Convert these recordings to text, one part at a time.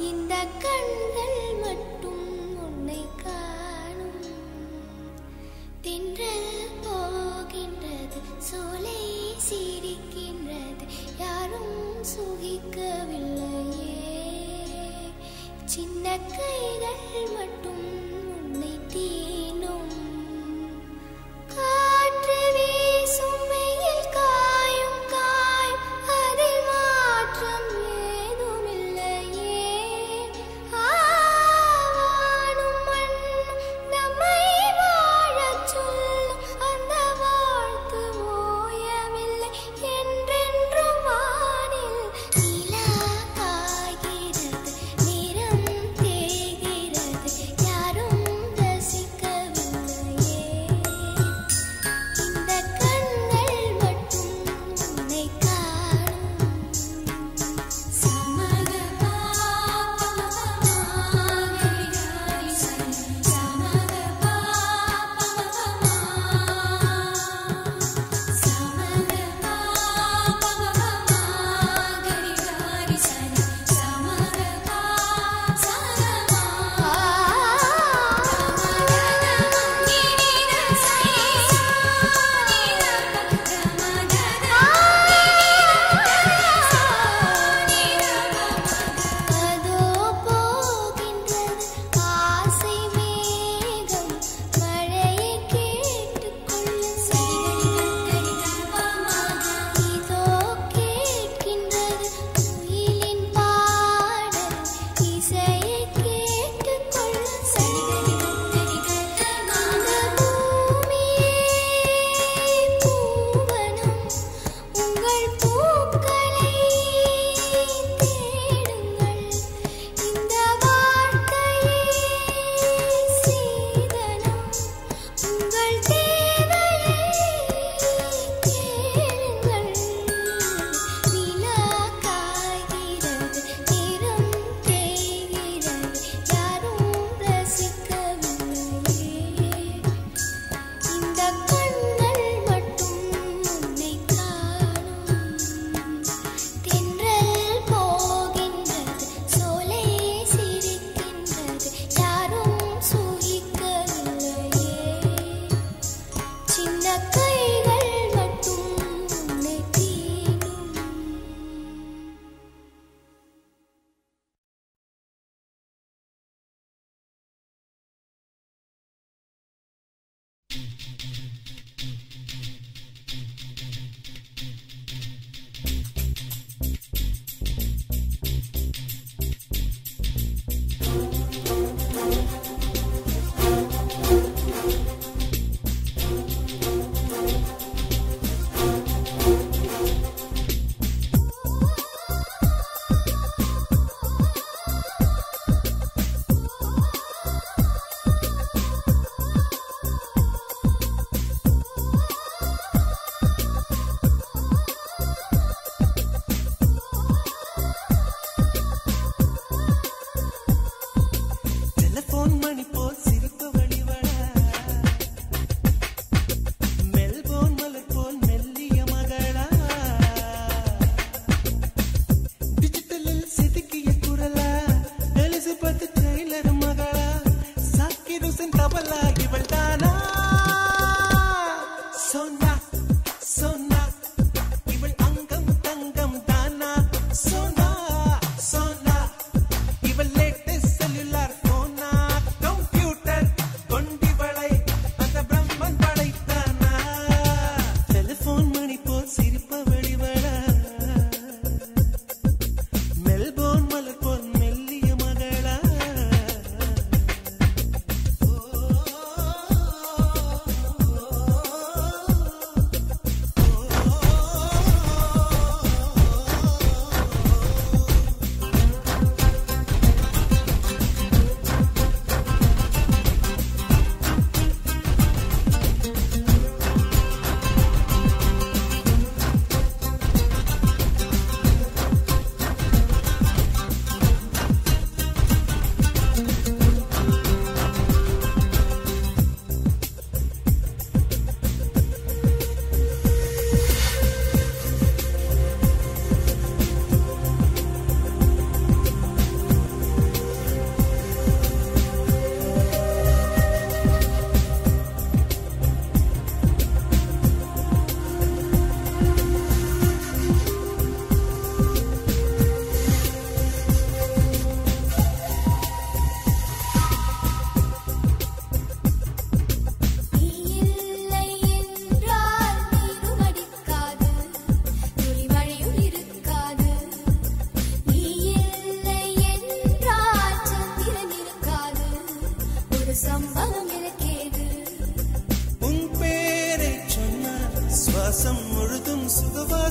இந்த கண்கள் மட்டும் உன்னை காணும் தென்றல் போகின்றது சோலை சிரிக்கின்றது யாரும் சுகிக்கவில்லையே சின்ன கைகள் மட்டும் உன்னை தீனும் காற்று வீசும் வெயில் காயும் காயும் அதில் மாற்றம் ஏதுமில்லையே ஆவானும் மண்ணும் நம்மை வாழச் சொல்லும் அந்த வாழ்த்து ஓயவில்லை என்றென்றும் வானில் நிலா காய்கிறது நிறம் தேய்கிறது யாரும் ரசிக்கவில்லை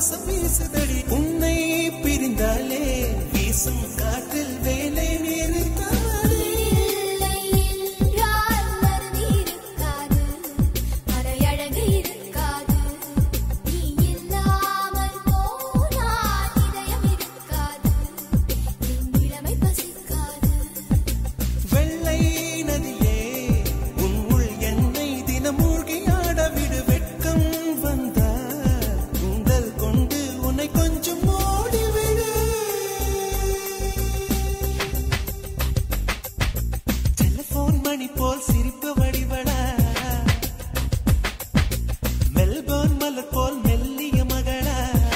வாசம் வீசுதடி உன்னை பிரிந்தாலே வீசும் காற்றில் வேலை நிறுத்தாதே இல்லை என்றால் மருதி இருக்காது மறையழகு இருக்காது நீ இல்லாமல் போனால் இதயம் இருக்காது என் இளமை பசிக்காது வெள்ளை நதியே உன் உள் என்னை தினம் மூழ்கி ஆட விடு வெட்கம் வந்தால் உங்கள் கொண்டு உன்னை கொஞ்சம் ஓடிவிடு டெலிபோன் மணி போல் சிரிப்பு வடிவடா மெல்போர்ன் மலர் போல் மெல்லிய மகளா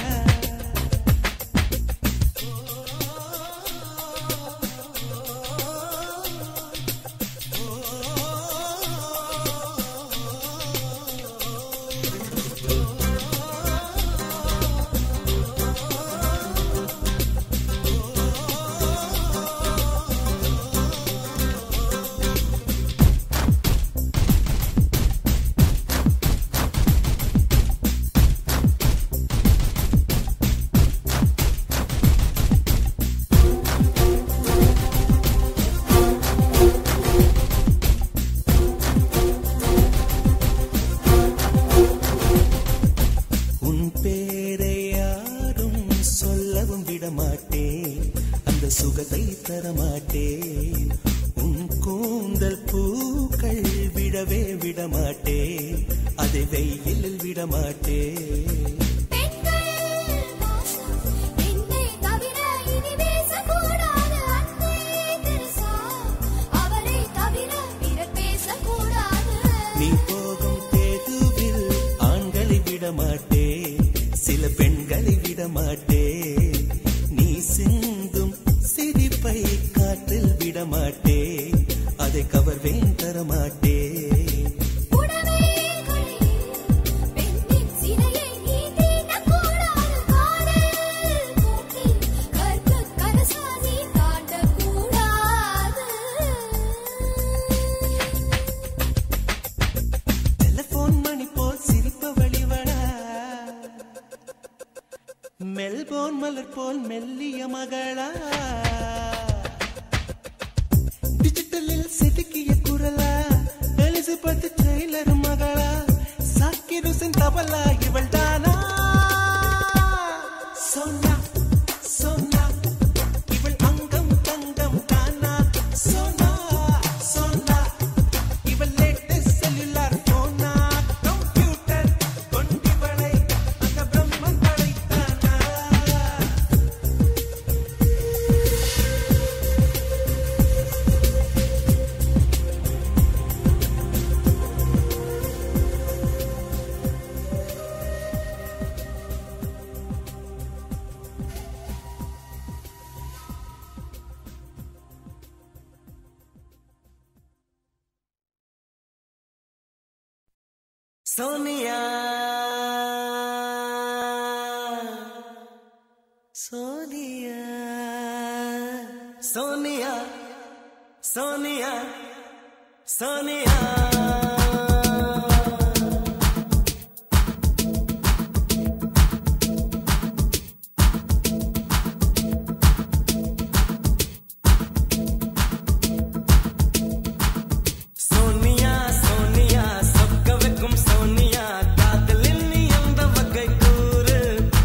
உன் பேரை யாரும் சொல்லவும் விடமாட்டேன் அந்த சுகத்தை தரமாட்டேன் உன் கூந்தல் பூக்கள் விடவே விடமாட்டேன் அதை வெயிலில் விடமாட்டேன் பெண்கள் மோசம் என்னை தவிர இனி பேசக்கூடாது அன்பே தெரசா அவரை தவிர பிறர் பேசக்கூடாது நீ போகும் தேதுவில் ஆண்களை விடமாட்டேன் சில பெண்களை விடமாட்டேன் நீ சிந்தும் சிரிப்பை காற்றில் விடமாட்டேன் அதை கவர்வேன் தரமாட்டேன் புடவை கழியில் பெண்ணின் சிலையை நீ தீண்டக்கூடாது காதல் கூட்டில் கற்பு கரசாதி தாண்டக்கூடாது டெலிபோன் மணி போல் சிரிப்ப வழிவடா மெல்போன் மலர் போல் மெல்லிய மகளா டிஜிட்டலில் செதுக்கிய குரலா எலிசபெத் டெய்லர் மகளா சாக்கிர் ஹுசேன் தபலா இவள் தானா சோனா சோனா இவள் அங்கம் தங்கம் தானா சோனா சோனா இவள் லேட்டஸ்ட் செல்லுலார் போனா கம்ப்யூட்டர் கொண்டிவளை அந்த பிரம்மன் படைத்தானா சோனியா சோனியா சோனியா சோனியா சோனியா சோனியா சோனியா சொக்க வைக்கும் சோனியா காதலில் நீ எந்த வகை கூறு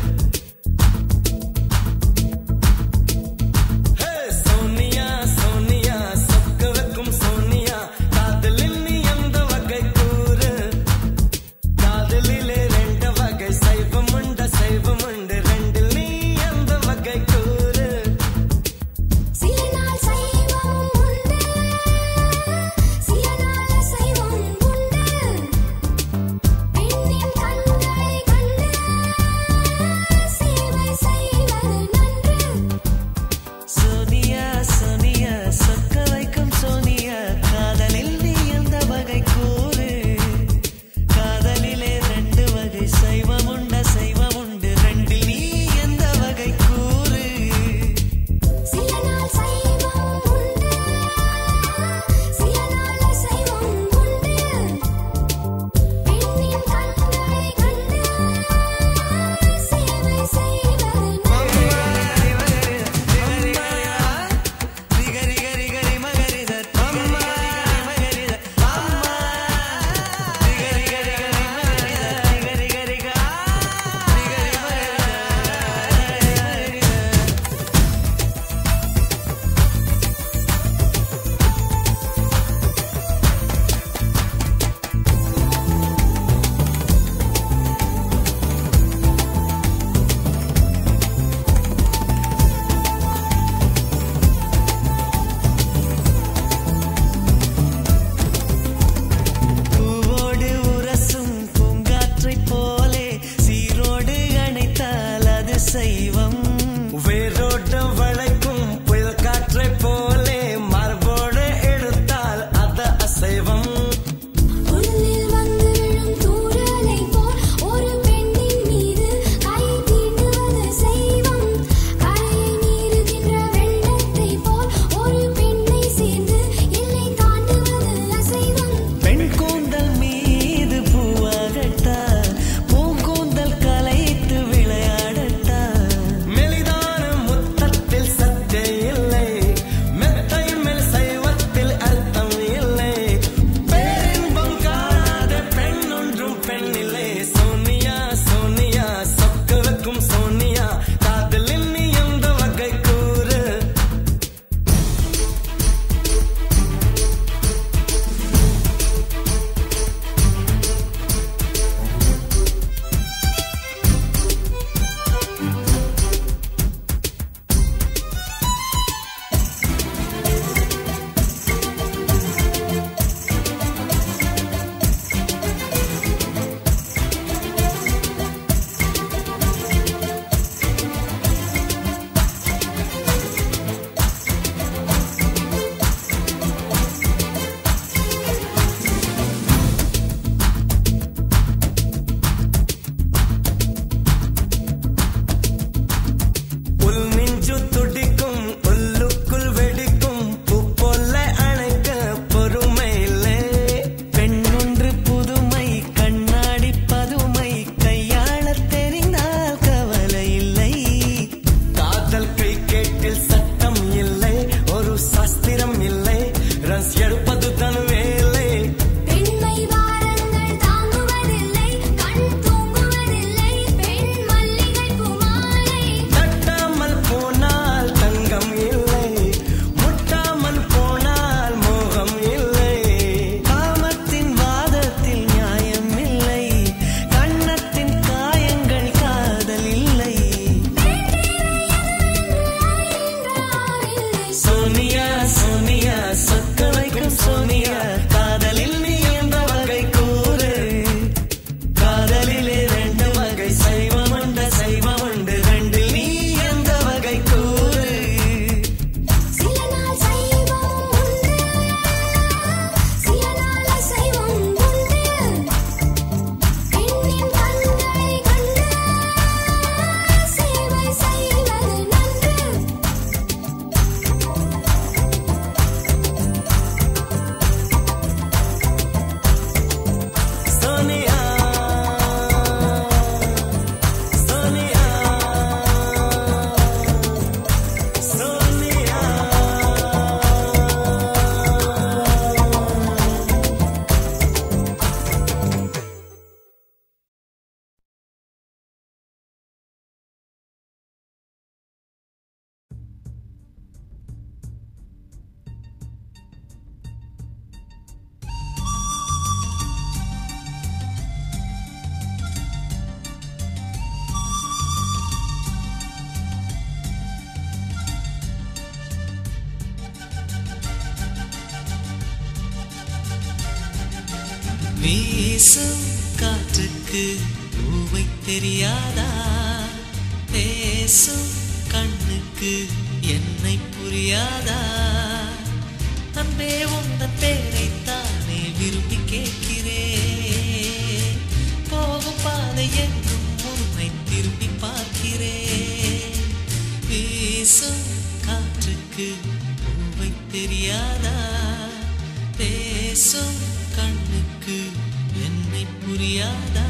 ஹே சோனியா சோனியா சொக்க வைக்கும் சோனியா காதலில் நீ எந்த வகை வீசும் காற்றுக்கு பூவை தெரியாதா பேசும் கண்ணுக்கு என்னை புரியாதா அன்பே உந்தன் பேரைத்தானே விரும்பி கேட்கிறேன் போகும் பாதை எங்கும் உன்னை திரும்பி பார்க்கிறேன் வீசும் காற்றுக்கு பூவை தெரியாதா பேசும் கண்ணுக்கு என்னை புரியாதா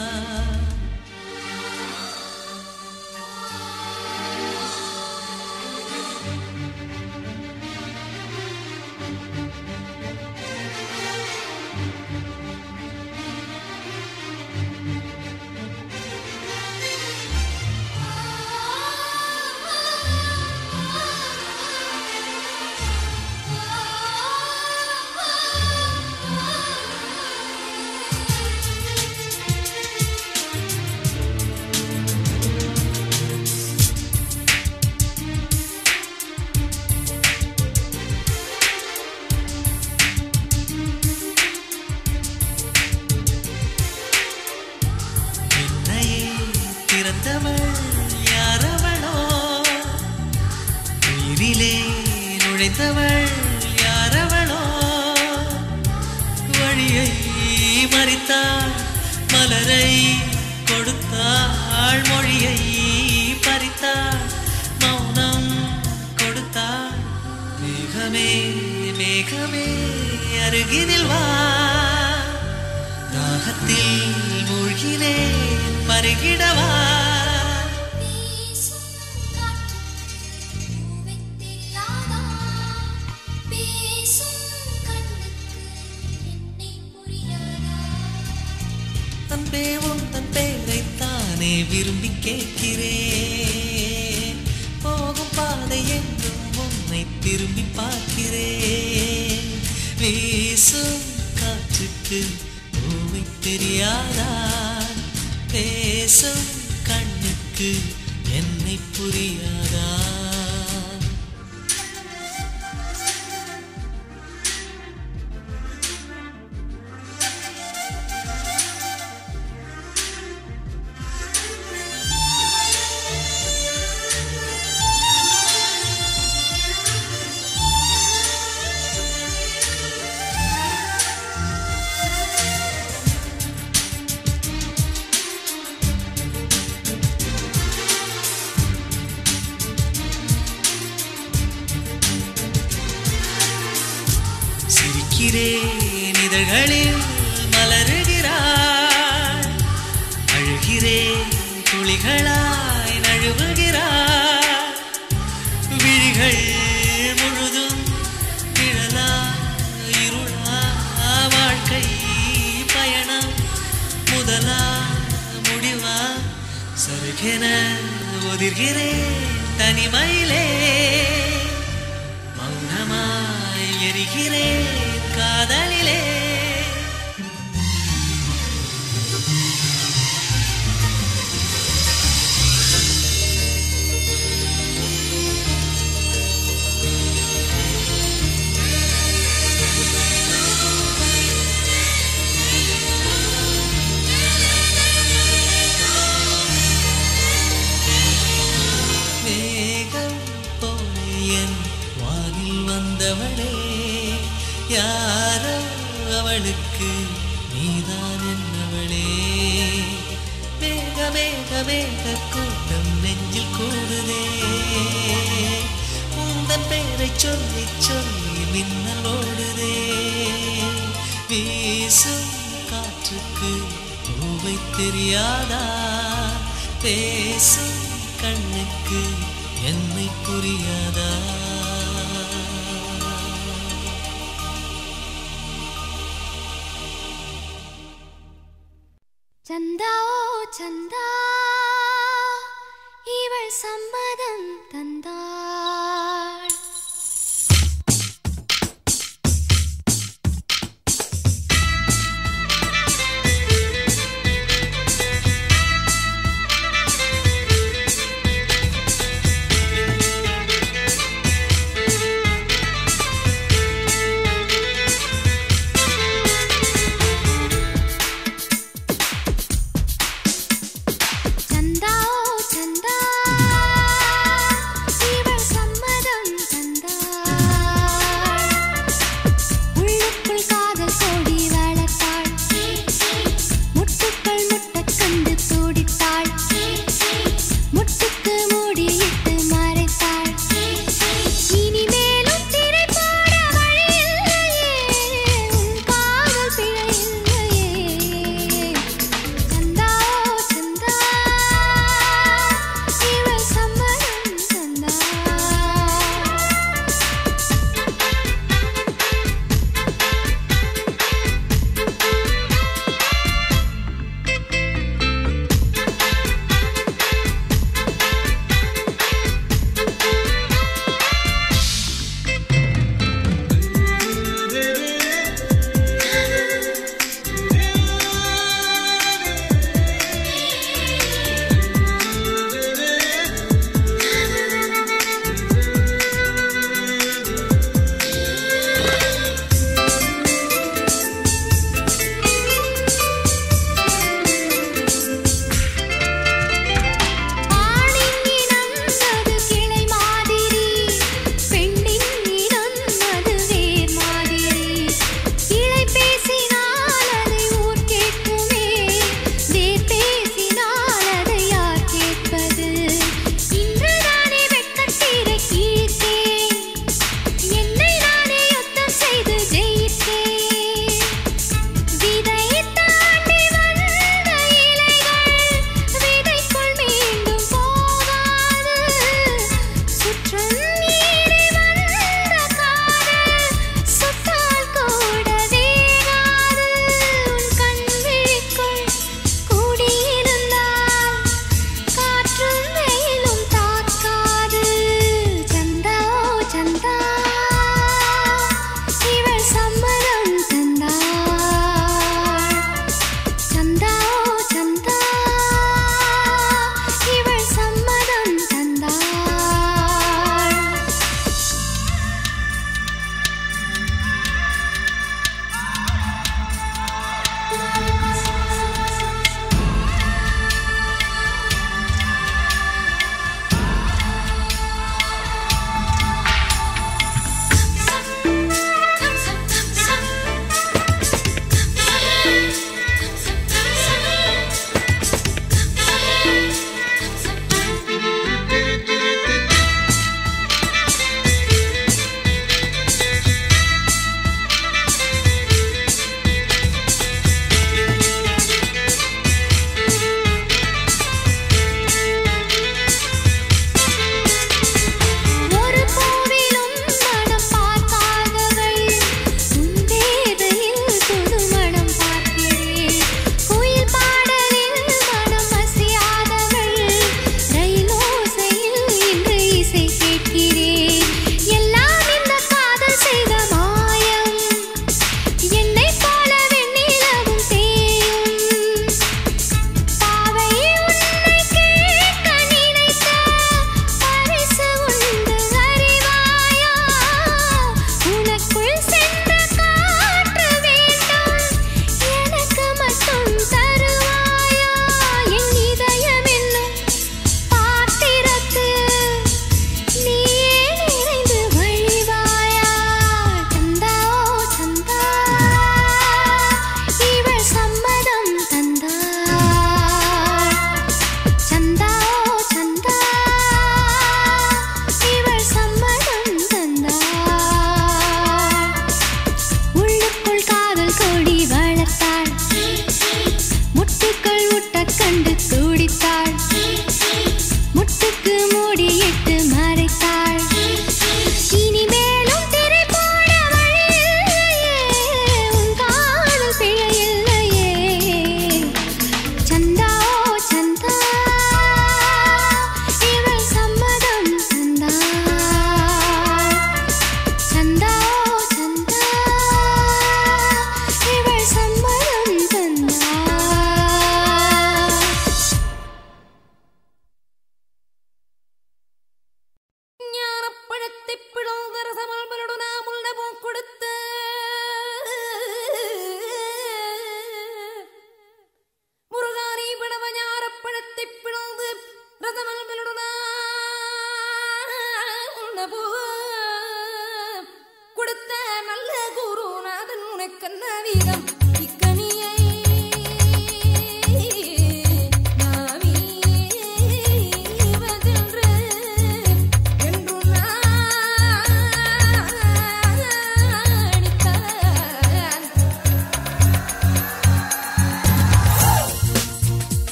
என்னையே திறந்தவள் யாரவளோ உயிரிலே நுழைந்தவள் யாரவளோ வழியை மறித்தாள் மலரை கொடுத்தாள் மொழியை பறித்தாள் மௌனம் கொடுத்தாள் மேகமே மேகமே அருகினில் வா தாகத்தில் மூழ்கினேன் பருகிடவா பேசும் காற்றுக்கு பூவை தெரியாதா பேசும் கண்ணுக்கு என்னை புரியாதா அன்பே உன் தன் பேரைத்தானே விரும்பி கேட்கிறேன் போகும் பாதை எங்கும் உன்னை திரும்பி பார்க்கிறேன் வீசும் காற்றுக்கு பூவை தெரியாதா பேசும் கண்ணுக்கு என்னை புரியாதா சிரிக்கிறேன் இதழ்களில் மலருகிறாள் அழுகிறேன் துளிகளாய் நழுவுகிறாள் விழிகள் முழுதும் நிழலா இருளா வாழ்க்கை பயணம் முதலா முடிவா சருகென ஒதிர்கிறேன் தனிமையிலே மௌனமாய் எரிகிறேன் காதலிலே மேகம் போல என் வானில் வந்தவளே யாரோ அவளுக்கு நீதான் என்னவளே மேக மேக மேக கூட்டம் நெஞ்சில் கூடுதே உந்தன் பேரை சொல்லி சொல்லி மின்னல் ஓடுதே வீசும் காற்றுக்கு பூவை தெரியாதா பேசும் கண்ணுக்கு என்னை புரியாதா ചന്ദാ ഓ ചന്ദാ ഇവൾ സമ്മതം തന്നാൾ ஆ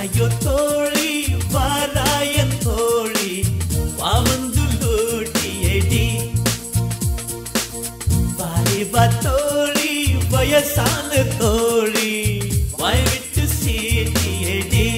வாராயோ தோழி வாராயன் தோழி வாவந்து லூட்டியடி வாலிபா தோழி வயசான தோழி வாய் விட்டு சீட்டியடி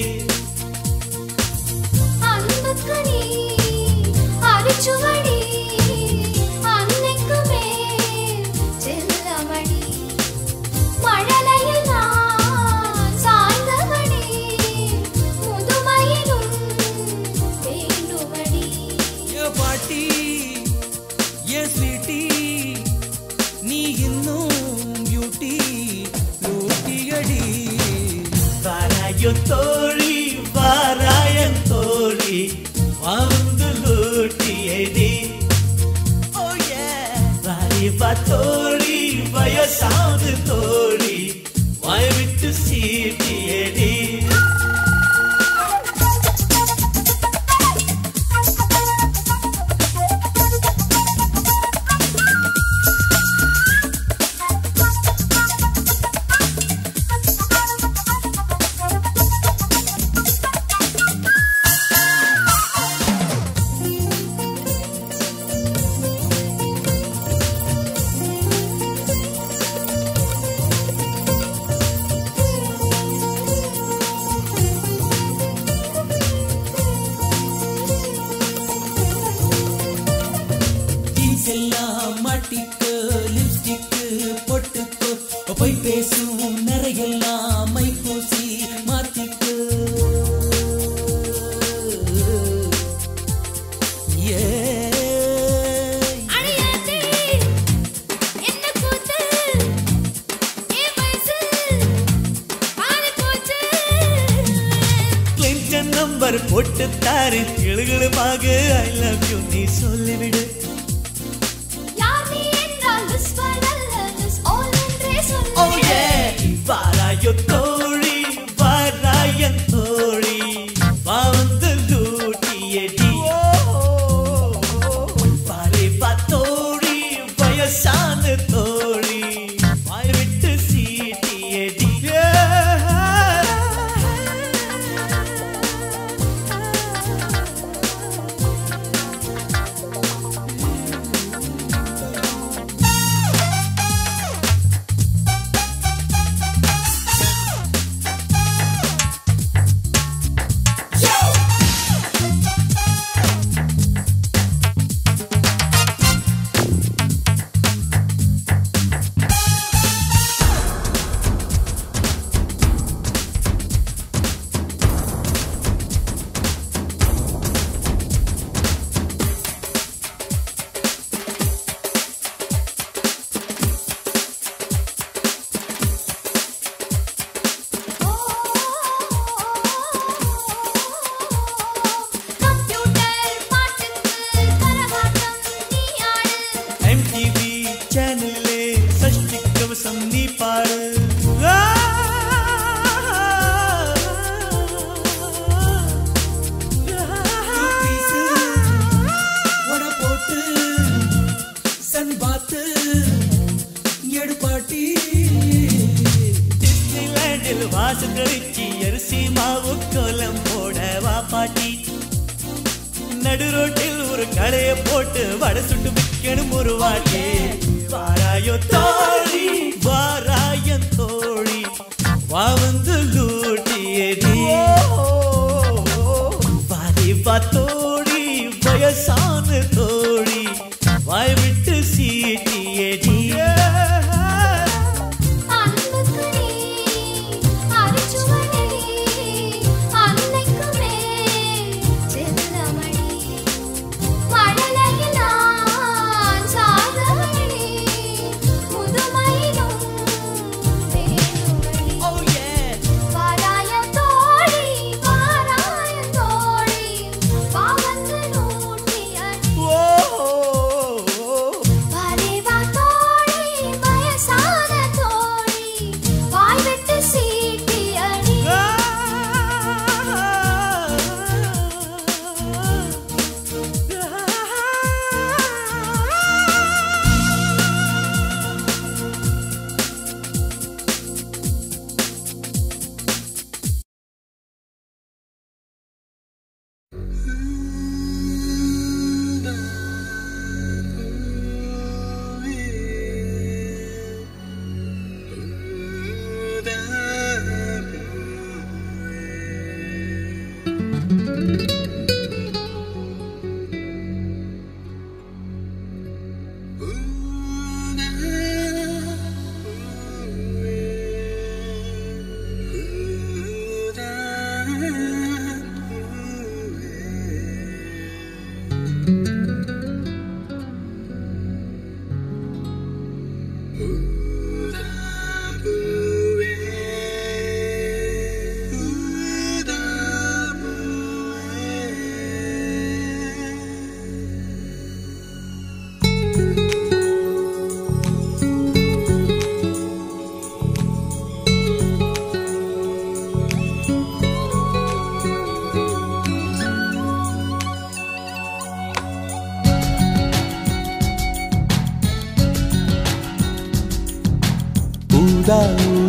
அன்புக்கு நீ அரிச்சுவடி அன்னைக்குமே செல்லமடி மழலையில் நான் சாய்ந்தவடி முதுமையிலும் வேண்டுமடி ஏ பாட்டி ஏ ஸ்வீட்டி நீ இன்னும் பியூட்டி லூட்டியடி வாராயோ தோழி வாராயன் தோழி வாழ்ந்து லூட்டியடி ஓ ஏ வாலிபா தோழி வயசாது தோழி வாய் விட்டு சீட்டியடி ஜீன்ஸ் எல்லாம் மாட்டிக்கு லிப்ஸ்டிக்கு பொட்டுக்கு போய் பேசும் நிறையெல்லாம் மை பூசி மாத்திக்கு ஏ அடியாத்தி என்ன கூத்து ஏ வயசு பாரு கூத்து கிளின்டன் நம்பர் போட்டு தாரு கிளுகிளுமாக ஐ லவ் யூ நீ சொல்லிவிடு யார் நீ என்றால் மிஸ் பண்ணல்ல மிஸ் ஆல் என்றே ஓ ஏ சொல்லு வாராயோ தோழி வாராயன் தோழி வாழ்ந்து லூட்டியடி வாலிபா தோழி வயசான தோழி வாய் விட்டு சீட்டியடி கம்ப்யூட்டர் பாட்டுக்கு கரகாட்டம் நீ ஆடு எம்டிவி சேனல்லே சஷ்டி கவசம் நீ பாடு பீஸு உட போட்டு சன் பாத்து எடுப்பாட்டி டிஸ்னிலேண்டில் வாசல் கழிச்சு அரிசி மாவு கோலம் போட வா பாட்டி நடு ரோட்டில் ஒரு கடையை போட்டு வடை சுட்டு விற்கணும் ஒரு வாட்டி வாராயோ தோழி வாராயன் தோழி வா வந்து லூட்டியடி வாலிபா தோழி வயசான தோழி வாய் விட்டு சீட்டியடி அன்புக்கு நீ அரிச்சுவடி அன்னைக்குமே செல்லமடி மழலையில் நான் சாதவடி முதுமையிலும் வேண்டுமடி Oh yeah வாராய தோழி வாராய தோழி பாவந்து நூற்றி அடி ஓ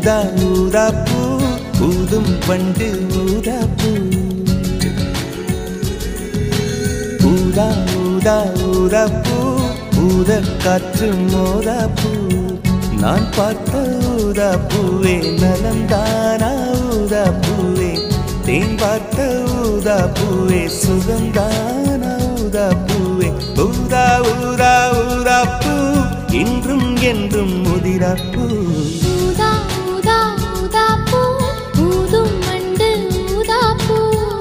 ஊதா ஊதா பூ ஊதும் பண்டு ஊதா பூ ஊதா ஊதா ஊதா பூ ஊத காற்று மோதா பூ நான் பார்த்த ஊதா பூவே நலந்தானா ஊதா பூவே தேன் பார்த்த ஊதா பூவே சுகந்தானா ஊதா பூவே ஊதா ஊதா ஊதா பூ இன்றும் என்றும் முதிரா பூ ஊதா ஊதா ஊதா பூ ஊதும் மண்டு ஊதா பூ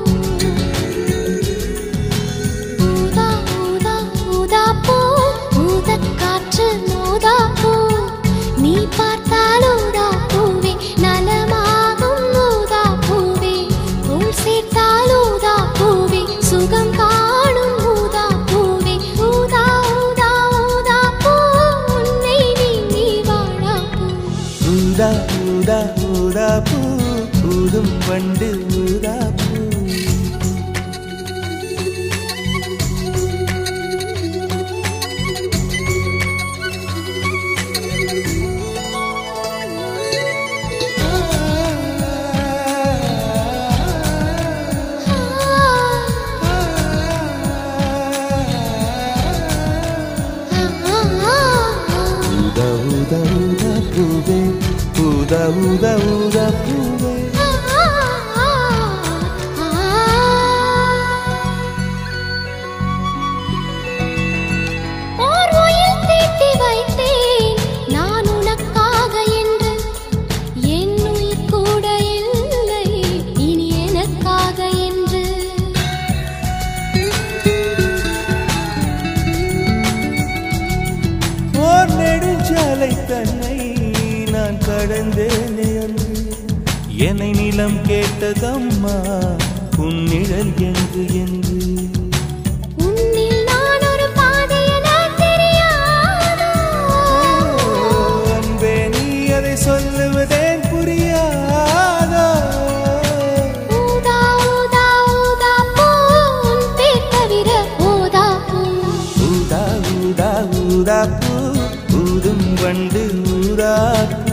ஊதா ஊதா ஊதா பூ ஊதக் காற்று மோதா பூ நீ பார்த்தால் ஊதா பூவே நலமாகும் ஊதா பூவே உள் சேர்த்தால் ஊதா பூவே சுகம் காணும் ஊதா பூவே ஊதா ஊதா ஊதா பூ உன்னை நீங்கி வாழா பூ ஊதா ஊதா ஊதா பூ ஊதும் வண்டு ஊதா பூ ஊதா ஊதா ஊதா பூவே ஊதா ஊதா ஊதா பூவே ஓர் உயிர் தீட்டி வைத்தேன் நான் உனக்காக என்று என் உயிர் கூட இல்லை இனி எனக்காக என்று ஓர் நெடுஞ்சாலை தன்னை நான் கடந்தேனே அன்று என்னை நிலம் கேட்டதம்மா உன்னிழல் என்று என்று உன்னில் நான் ஒரு பாதை என தெரியாதோ அன்பே நீ அதை சொல்லுவதேன் புரியாதோ ஊதா ஊதா ஊதா பூ உன் பேர் தவிர ஊதா பூ ஊதா ஊதா ஊதா பூ ஊதும் வண்டு ஊதா பூ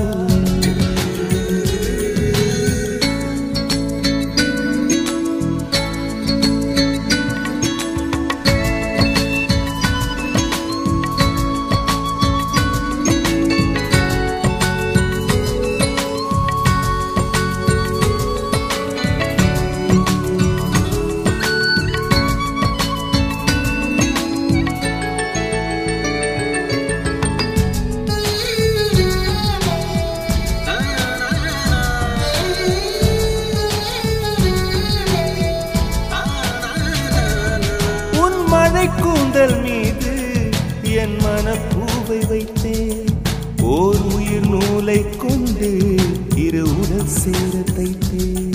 உன் மழை கூந்தல் மீது என் மனப்பூவை வைத்தேன் ஓர் உயிர் நூலை கொண்டு இரு உடல் சேர தைத்தேன்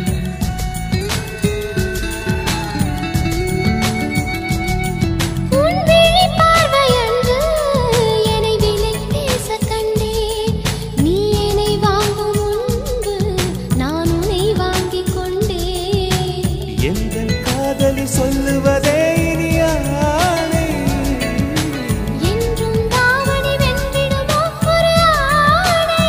உன் விழி பார்வையன்று என்னை விலை பேச கண்டேன் நீ என்னை வாங்கும் முன்பு நான் உன்னை வாங்கிக் கொண்டேன் எந்த காதலி சொல்லுவதே இனியானே என்றும் தாவணி வென்றிடுமோ ஒரு ஆணை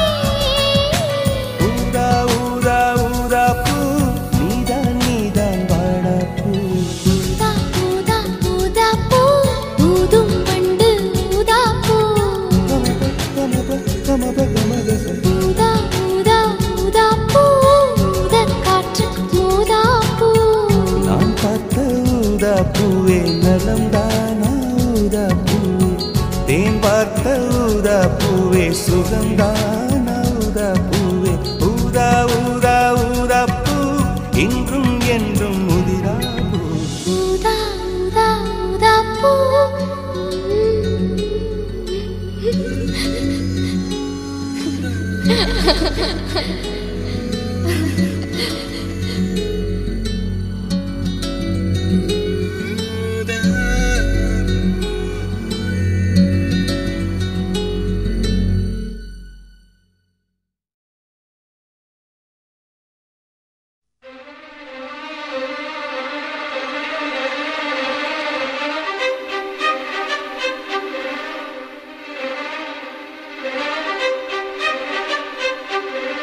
ஊதா ஊதா ஊதா பூ நீதான் நீதான் வாடா பூ ஊதா ஊதா ஊதா பூ ஊதும் வண்டு ஊதா பூ கமப கமப கமப ஊதா ஊதா ஊதா பூ ஊதக் காற்று ஊதா பூ நான் பார்த்த ஊதா பூவே நலம்தானா ஊதா பூவே தேன் பார்த்த ஊதா பூவே சுகந்தானா ஊதா பூவே ஊதா ஊதா ஊதா பூ இன்றும் என்றும் முதிரா பூ ஊதா ஊதா ஊதா பூ ஆ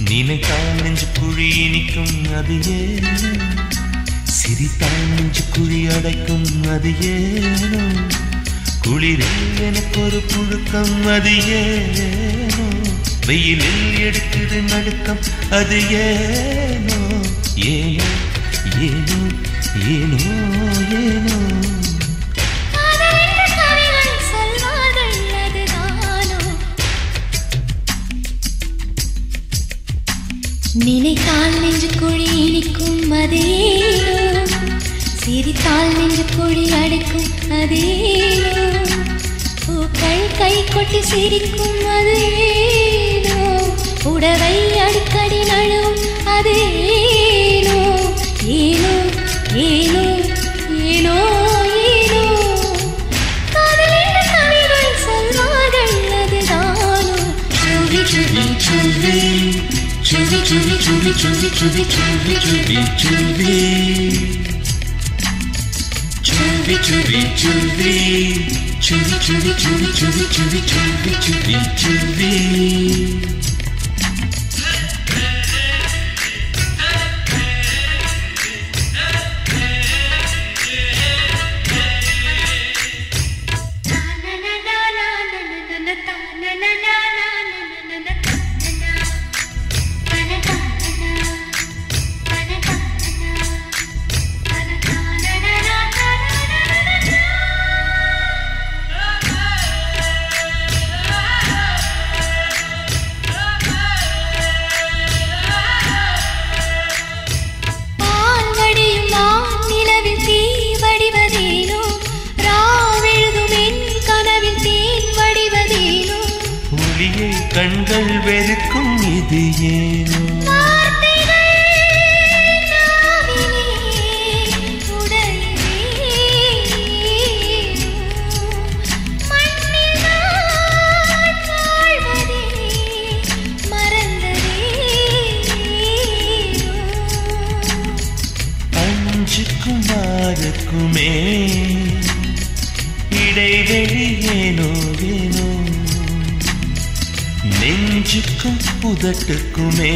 நினைத்தால் நெஞ்சு குழி இனிக்கும் அது ஏனோ சிரித்தால் நெஞ்சு குழி அடைக்கும் அது ஏனோ குளிரில் எனக்கு ஒரு புழுக்கம் அது ஏனோ வெயிலில் எடுக்குது நடுக்கம் அது ஏனோ ஏனோ ஏனோ ஏனோ ஏனோ காதலென்ற கவிகள் சொல்வார்கள் அதுதானோ நினைத்தால் நெஞ்சு குழி இனிக்கும் அதேனோ சிரித்தால் நெஞ்சு குழி அடைக்கும் அதேனோ பூக்கள் கை கொட்டி சிரிக்கும் அதேனோ உடவை அடிக்கடி நழுவும் அதேனோ ஏனோ ஏனோ ஏனோ ஏனோ காதலின் கவிகள் சொல்வார்கள் அதுதானோ சுவி சுவி சுவி சுவி சுவி சுவி சுவி சுவி சுவி சுவி சுவி Chuvi, chuvi, chuvi, chuvi, chuvi, chuvi, chuvi, chuvi, chuvi, chuvi, chuvi. பால்வடியும் வானிலவில் தீ வடிவதேனோ ராவெழுதும் என் கனவில் தேன் வடிவதேனோ ஒளியை கண்கள் வெறுக்கும் இது ஏனோ வார்த்தைகள் நாவிலே உடையேனோ மண்ணில் நான் வாழ்வதே மறந்ததேனோ அஞ்சுக்கும் ஆறுக்குமே இடைவெளி ஏனோ ஏனோ நெஞ்சுக்கும் புதட்டுக்குமே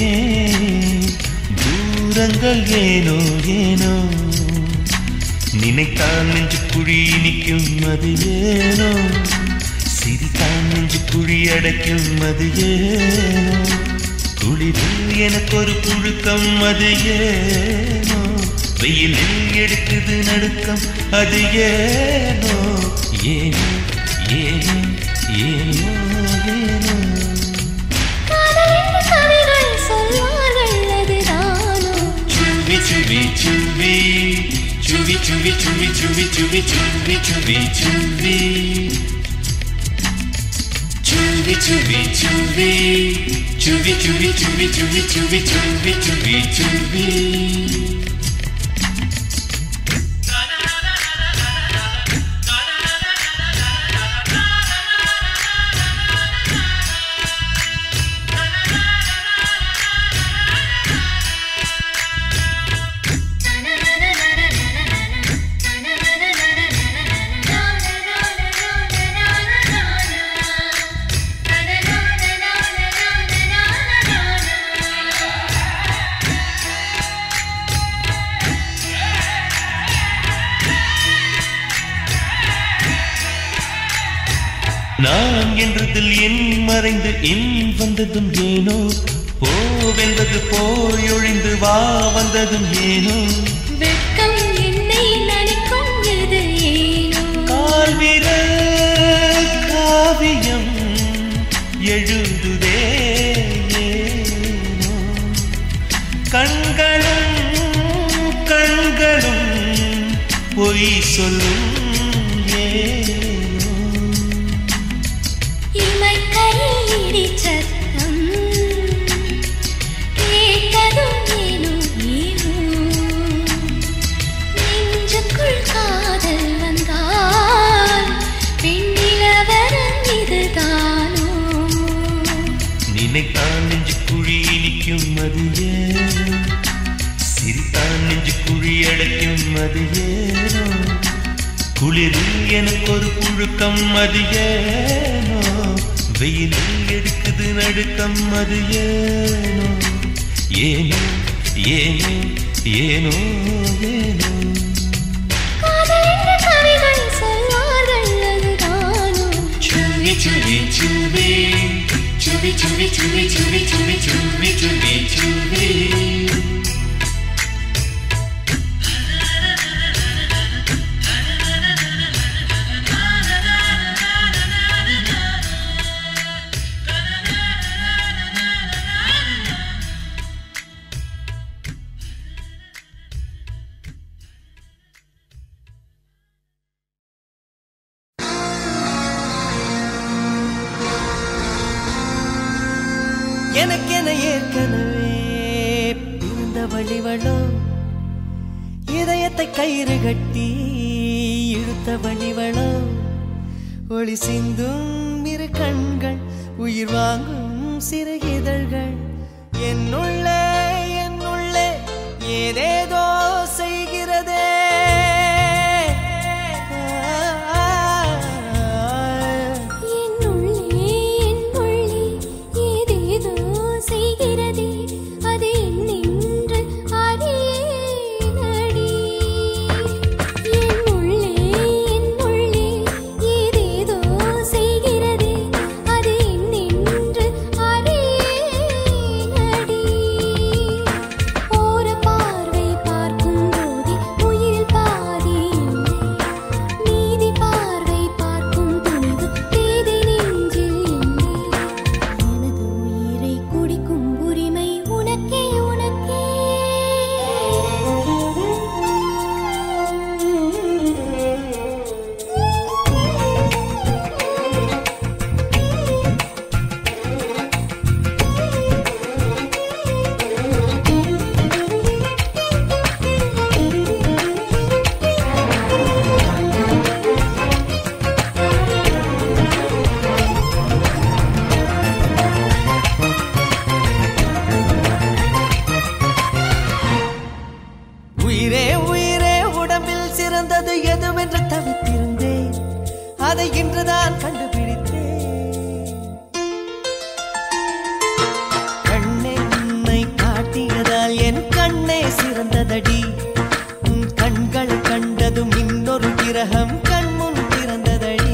தூரங்கள் ஏனோ ஏனோ நினைத்தால் நெஞ்சு குழி நிற்கும் அது ஏனோ சிரித்தால் நெஞ்சு குழி அடைக்கும் அது ஏனோ குளிரில் எனக்கு ஒரு புழுக்கம் அது ஏனோ வெயிலில் எடுக்குது நடுக்கம் அது ஏனோ ஏனோ ஏனோ ஏனோ ஏனோ காதலின் கவிகள் சொல்வார்கள் அதுதானோ Chuvi, chuvi, chuvi, chuvi, chuvi, chuvi, chuvi, chuvi, chuvi, chuvi, chuvi. Chuvi, chuvi, chuvi, chuvi, chuvi, chuvi, chuvi, chuvi, chuvi, chuvi, chuvi. நான் என்றதில் என் மறைந்து என் வந்ததும் ஏனோ போவென்பது போயொழிந்து வா வந்ததும் ஏனோ வெட்கம் என்னை நனைக்கும் இது ஏனோ கால்விர காவியம் எழுதுதே ஏனோ கண்களும் கண்களும் பொய் சொல்லும் ஏனோ இமைக்கையில் இடிச் சத்தம் கேட்டதும் ஏனோ ஏனோ நெஞ்சுக்குள் காதல் வந்தால் பெண்ணிலவரம் இதுதானோ நினைத்தான் நெஞ்சு குழி நிற்கும் அது ஏனோ சிரித்தான் நெஞ்சு குழி அடைக்கும் அது ஏனோ குளிரில் எனக்கு ஒரு புழுக்கம் அது ஏனோ வெயிலில் எடுக்குது நடுக்கம் அது ஏனோ ஏனோ ஏனோ ஏனோ ஏனோ காதல் என்ற கவிகள் சொல்வார்கள் அதுதானோ சுவி சுவி சுவி சுவி சுவி சுவி சுவி சுவி சுவி சுவி சுவி எனக்கென ஏற்கனவே பிறந்த வழிவளோ இதயத்தை கயிறு கட்டி இழுத்த வழிவளோ ஒளி சிந்தும் இரு கண்கள் உயிர் வாங்கும் சிறு இதழ்கள் என்னுள்ளே என்னுள்ளே ஏதேதோ செய்கிறதே என்னுள்ளே என்னுள்ளே ஏதேதோ செய்கிறதே அது என்னென்று அறியேனடி என்னுள்ளே என்னுள்ளே ஏதேதோ செய்கிறதே அது என்னென்று அறியேனடி ஓர பார்வை பார்க்கும் போதே உயிரில் பாதி இல்லை நீதி பார்வை பார்க்கும் துணிவு பேதை நெஞ்சில் இல்லை எனது உயிரை குடிக்கும் உரிமை உனக்கே உனக்கே உயிரே உயிரே உடம்பில் சிறந்தது எதுவென்று தவித்திருந்தேன் அதை இன்றுதான் கண்டுபிடித்தேன் கண்ணென்னை காட்டியதால் என் கண்ணே சிறந்ததடி உன் கண்கள் கண்டதும் இன்னொரு கிரகம் கண்முன் பிறந்ததடி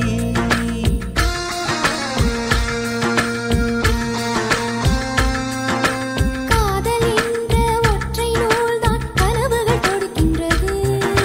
காதல் என்ற ஒற்றை நூல்தான் கனவுகள் கொடுக்கின்றது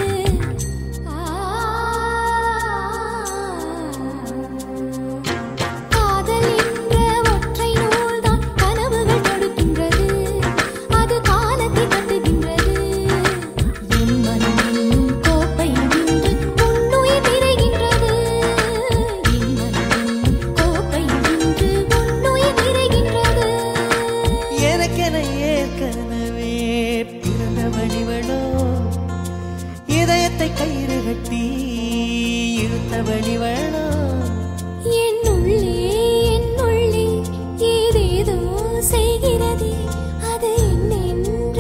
காதல் என்ற ஒற்றை நூல்தான் கனவுகள் கொடுக்கின்றது அது காலத்தை கட்டுகின்றது என் மனம் என்னும் கோப்பை நின்று உன்னுயிர் நிறைகின்றது என் மனம் என்னும் கோப்பை நின்று உன்னுயிர் நிறைகின்றது எனக்கென ஏற்கனவே பிறந்த வழிவளோ இதயத்தை கயிறு கட்டி இழுத்த வழிவளோ என்னுள்ளே என்னுள்ளே ஏதேதோ செய்கிறதே அது என்னென்று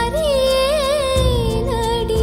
அறியேனடி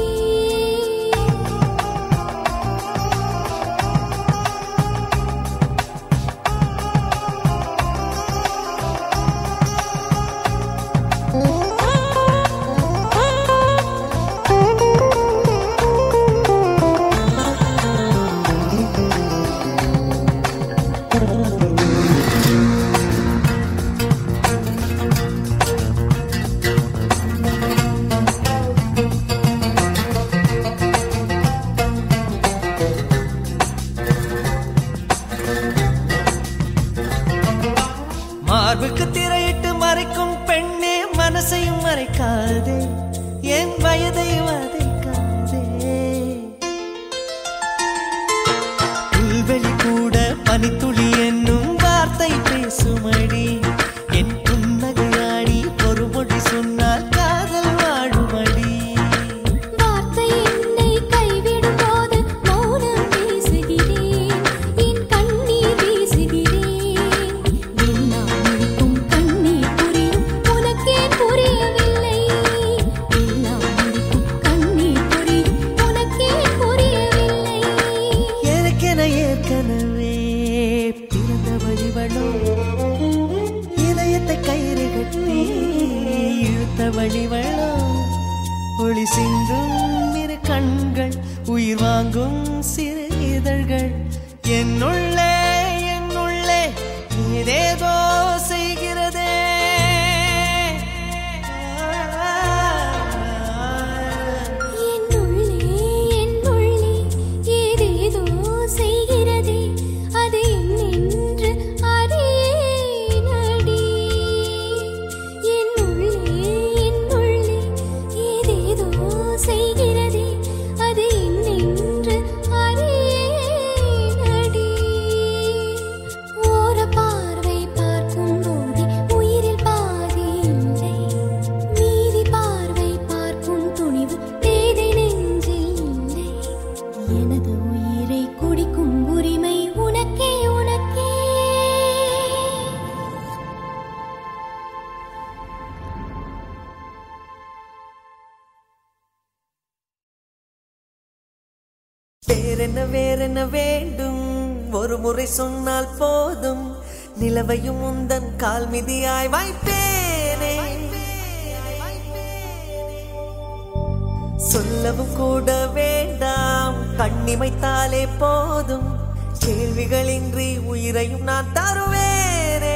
மார்புக்கு திரையிட்டு மறைக்கும் பெண்ணே மனசையும் மறைக்காதே என் வயதை வதைக்காதே புல்வெளி கூட பனித்துளி என்னும் வார்த்தை பேசுமடி என் புன்னகையாடி ஒரு மொழி சொன்னால் காதல் வாழுமடி வார்த்தை என்னை கைவிடும் போது மௌனம் பேசுகிறேன் என் கண்ணீர் வீசுகிறேன் என்னால் முழிக்கும் கண்ணீர் புரியும் உனக்கே புரியவில்லை வழி வெள்ளம் ஒளி சிந்தும் இரு கண்கள் உயிர் வாங்கும் சிறு இதழ்கள் என்னுள்ளே என்னுள்ளே ஏதேதோ செய்கிறதே என்னுள்ளே என்னுள்ளே ஏதேதோ செய்கிறதே அது என்னென்று அறியேனடி என்னுள்ளே என்னுள்ளே ஏதேதோ செய்கிறதே அது என்னென்று அறியேனடி ஓர பார்வை பார்க்கும் போதே உயிரில் பாதி இல்லை மீதி பார்வை பார்க்கும் துணிவு பேதை நெஞ்சில் இல்லை எனது உயிரை குடிக்கும் உரிமை உனக்கே உனக்கே வேறென்ன வேறென்ன வேண்டும் ஒரு முறை சொன்னால் போதும் நிலவையும் உந்தன் கால் மிதியாய் வைப்பேனே சொல்லவும் கூட வேண்டாம் கண்ணிமைத்தாலே போதும் கேள்விகளின்றி உயிரையும் நான் தருவேனே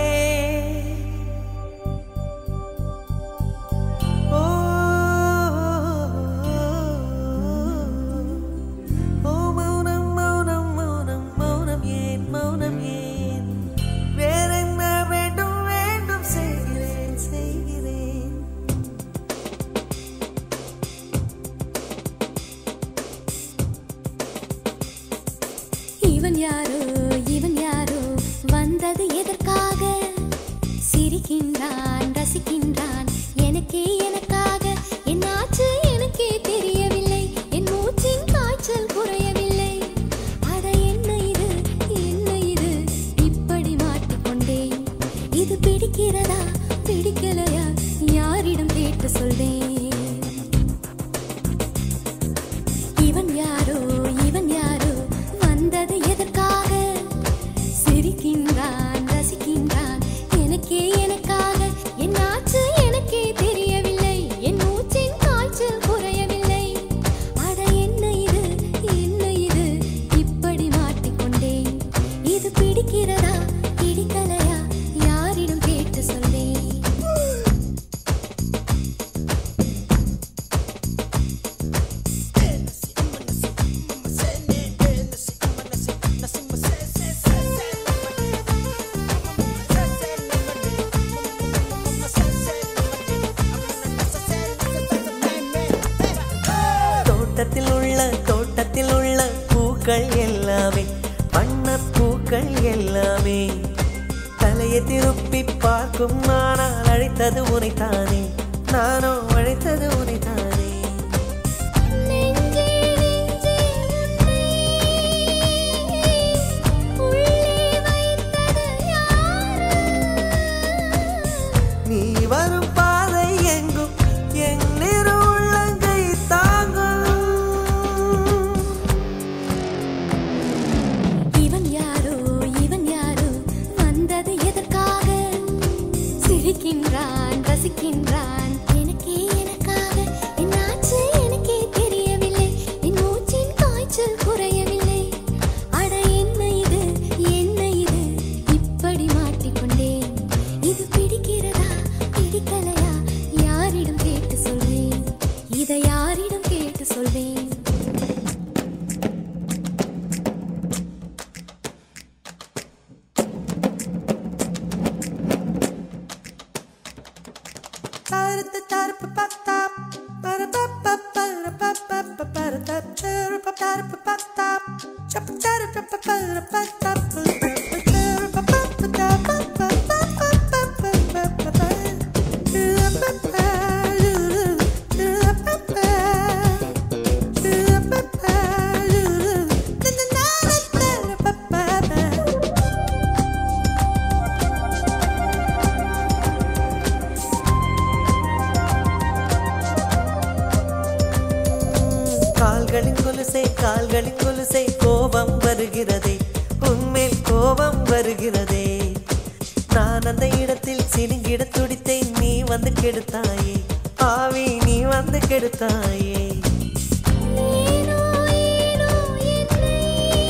ஓ, ஓ மௌனம் மௌனம் மௌனம் மௌனம் ஏன் மௌனம் ஏன் வேறென்ன வேண்டும் வேண்டும் செய்கிறேன் செய்கிறேன் இவன் யாரோ இவன் யாரோ வந்தது எதற்காக சிரிக்கின்றான் ரசிக்கின்றான் எனக்கே எனக்காக என்னாச்சு எனக்கே தெரியவில்லை என் மூச்சின் காய்ச்சல் குறையவில்லை அட என்ன இது என்ன இது இப்படி மாட்டிக்கொண்டேன் இது பிடிக்கிறதா பிடிக்கலையா யாரிடம் கேட்டு சொல்வேன் இவன் யாரோ இவன் யாரோ வந்தது எதற்காக சிரிக்கின்றான் ரசிக்கின்றான் எனக்கே எனக்காக என்னாச்சு எனக்கே தெரியவில்லை என் மூச்சின் காய்ச்சல் குறையவில்லை அட என்ன இது என்ன இது இப்படி மாட்டிக்கொண்டேன் இது பிடிக்கிறதா பிடிக்கலையா யாரிடம் கேட்டு சொல்வேன் தோட்டத்தில் உள்ள தோட்டத்தில் உள்ள பூக்கள் எல்லாமே வண்ண பூக்கள் எல்லாமே தலையை திருப்பி பார்க்கும் ஆனால் அழைத்தது உனைத்தானே நானோ அழைத்தது உனைத்தானே நெஞ்சே நெஞ்சே உன்னை உள்ளே வைத்தது யாரு நீ வரும் பாதை எங்கும் என் நிறு உள்ளங்கை தாங்கும் இவன் யாரோ இவன் யாரோ வந்தது எதற்காக சிரிக்கின்றான் ரசிக்கின்றான் எனக்கே எனக்காக என்னாச்சு எனக்கே தெரியவில்லை என் மூச்சின் காய்ச்சல் குறையவில்லை அட என்ன இது என்ன இது இப்படி மாட்டிக்கொண்டேன் இது பிடிக்கிறதா பிடிக்கலையா யாரிடம் கேட்டு சொல்வேன் இதை யாரிடம் கேட்டு சொல்வேன் கால்களின் கொலுசை கால்களின் கொலுசை கோபம் வருகிறதே உன்மேல் கோபம் வருகிறதே நான் அந்த இடத்தில் சினுங்கிட துடித்தேன் நீ வந்து கெடுத்தாயே ஆவி நீ வந்து கெடுத்தாயே ஏனோ ஏனோ என்னை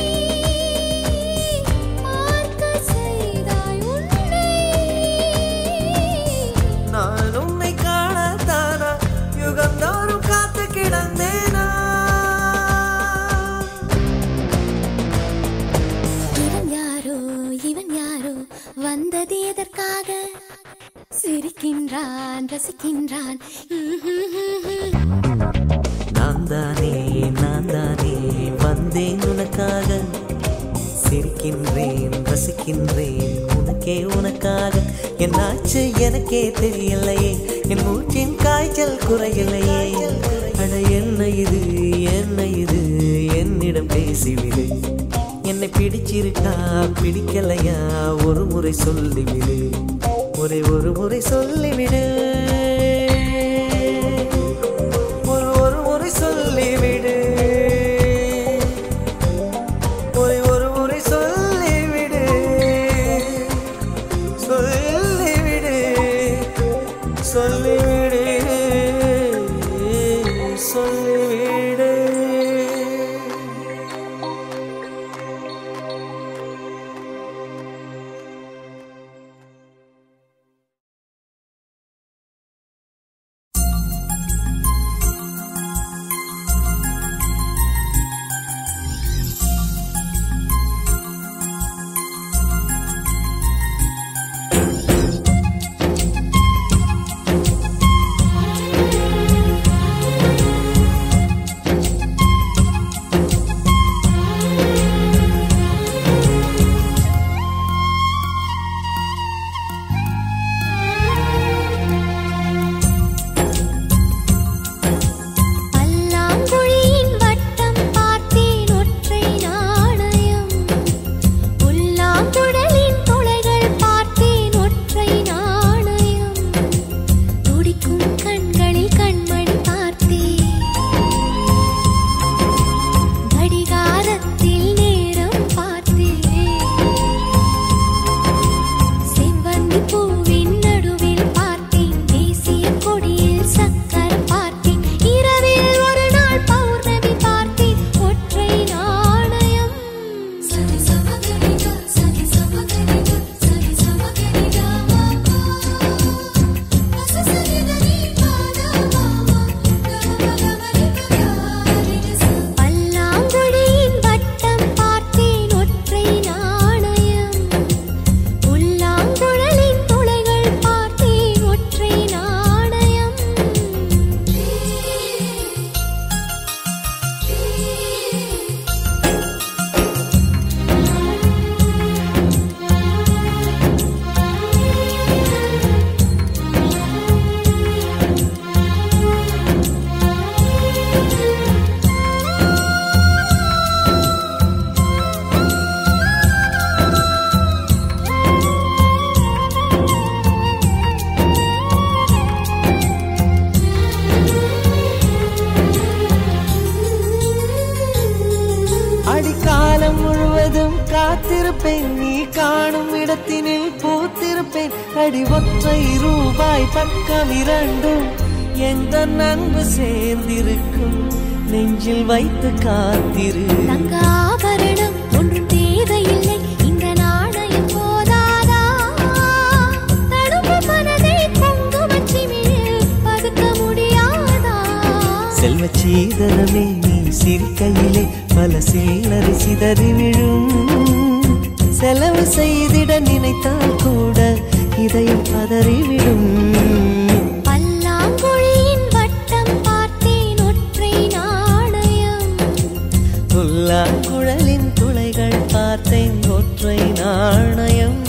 பார்க்க செய்தாய் உன்னை நான் உன்னை காணத்தானா யுகந்தோறும் காத்து கிடந்தேனா இவன் யாரோ இவன் யாரோ வந்தது எதற்காக சிரிக்கின்றான் ரசிக்கின்றான் நான் தானே நான் தானே வந்தேன் உனக்காக சிரிக்கின்றேன் ரசிக்கின்றேன் உனக்கே உனக்காக என்னாச்சு எனக்கே தெரியலையே என் மூச்சின் காய்ச்சல் குறையலையே அட என்ன இது என்ன இது என்னிடம் பேசிவிடு என்னை பிடிச்சிருக்கா பிடிக்கலையா ஒரு முறை சொல்லிவிடு ஒரே ஒரு முறை சொல்லிவிடு ஒரு ஒரு முறை சொல்லிவிடு ஒரே ஒரு முறை சொல்லிவிடு சொல்லிவிடு சொல்லிவிடு சொல்லிவிடு பல்லாங்குழியின் வட்டம் பார்த்தேன் ஒற்றை நாணயம் புல்லாங்குழலின் துளைகள் பார்த்தேன் ஒற்றை நாணயம் துடிக்கும் கண்களில் கண்மணி பார்த்தேன் கடிகாரத்தில் நேரம் பார்த்தேன் செவ்வந்தி பூவின் நடுவில் பார்த்தேன் தேசிய கொடியில் சக்கரம் பார்த்தேன் இரவில் ஒரு நாள் பௌர்ணமி பார்த்தேன் ஒற்றை நாணயம் சரி சமகரிகா சரி சமகரிகா சரி சமகரிகா பல்லாங்குழியின் வட்டம் பார்த்தேன் ஒற்றை நாணயம் புல்லாங்குழலின் துளைகள் பார்த்தேன் ஒற்றை நாணயம் அடிக்காலம் முழுவதும் காத்திருப்பேன் நீ காணும் இடத்தினில் பூத்திருப்பேன் அடி ஒற்றை ரூபாய் பக்கம் இரண்டும் எந்த நன்பு சேர்ந்திருக்கும் நெஞ்சில் வைத்து காத்திரு தங்க ஆபரணம் ஒன்றும் தேவையில்லை இந்த நாணயம் போதாதா தடுப்பு மனதை குங்குமச் சிமிழில் பதுக்க முடியாதா செல்வச் சீதனமே நீ சிரிக்கையிலே பல சில்லறை சிதறி விழும் செலவு செய்திட நினைத்தால் கூட இதயம் பதறிவிடும் பல்லாங்குழியின் வட்டம் பார்த்தேன் ஒற்றை நாணயம் துல்லா குழலின் துளைகள் பார்த்தேன் ஒற்றை நாணயம்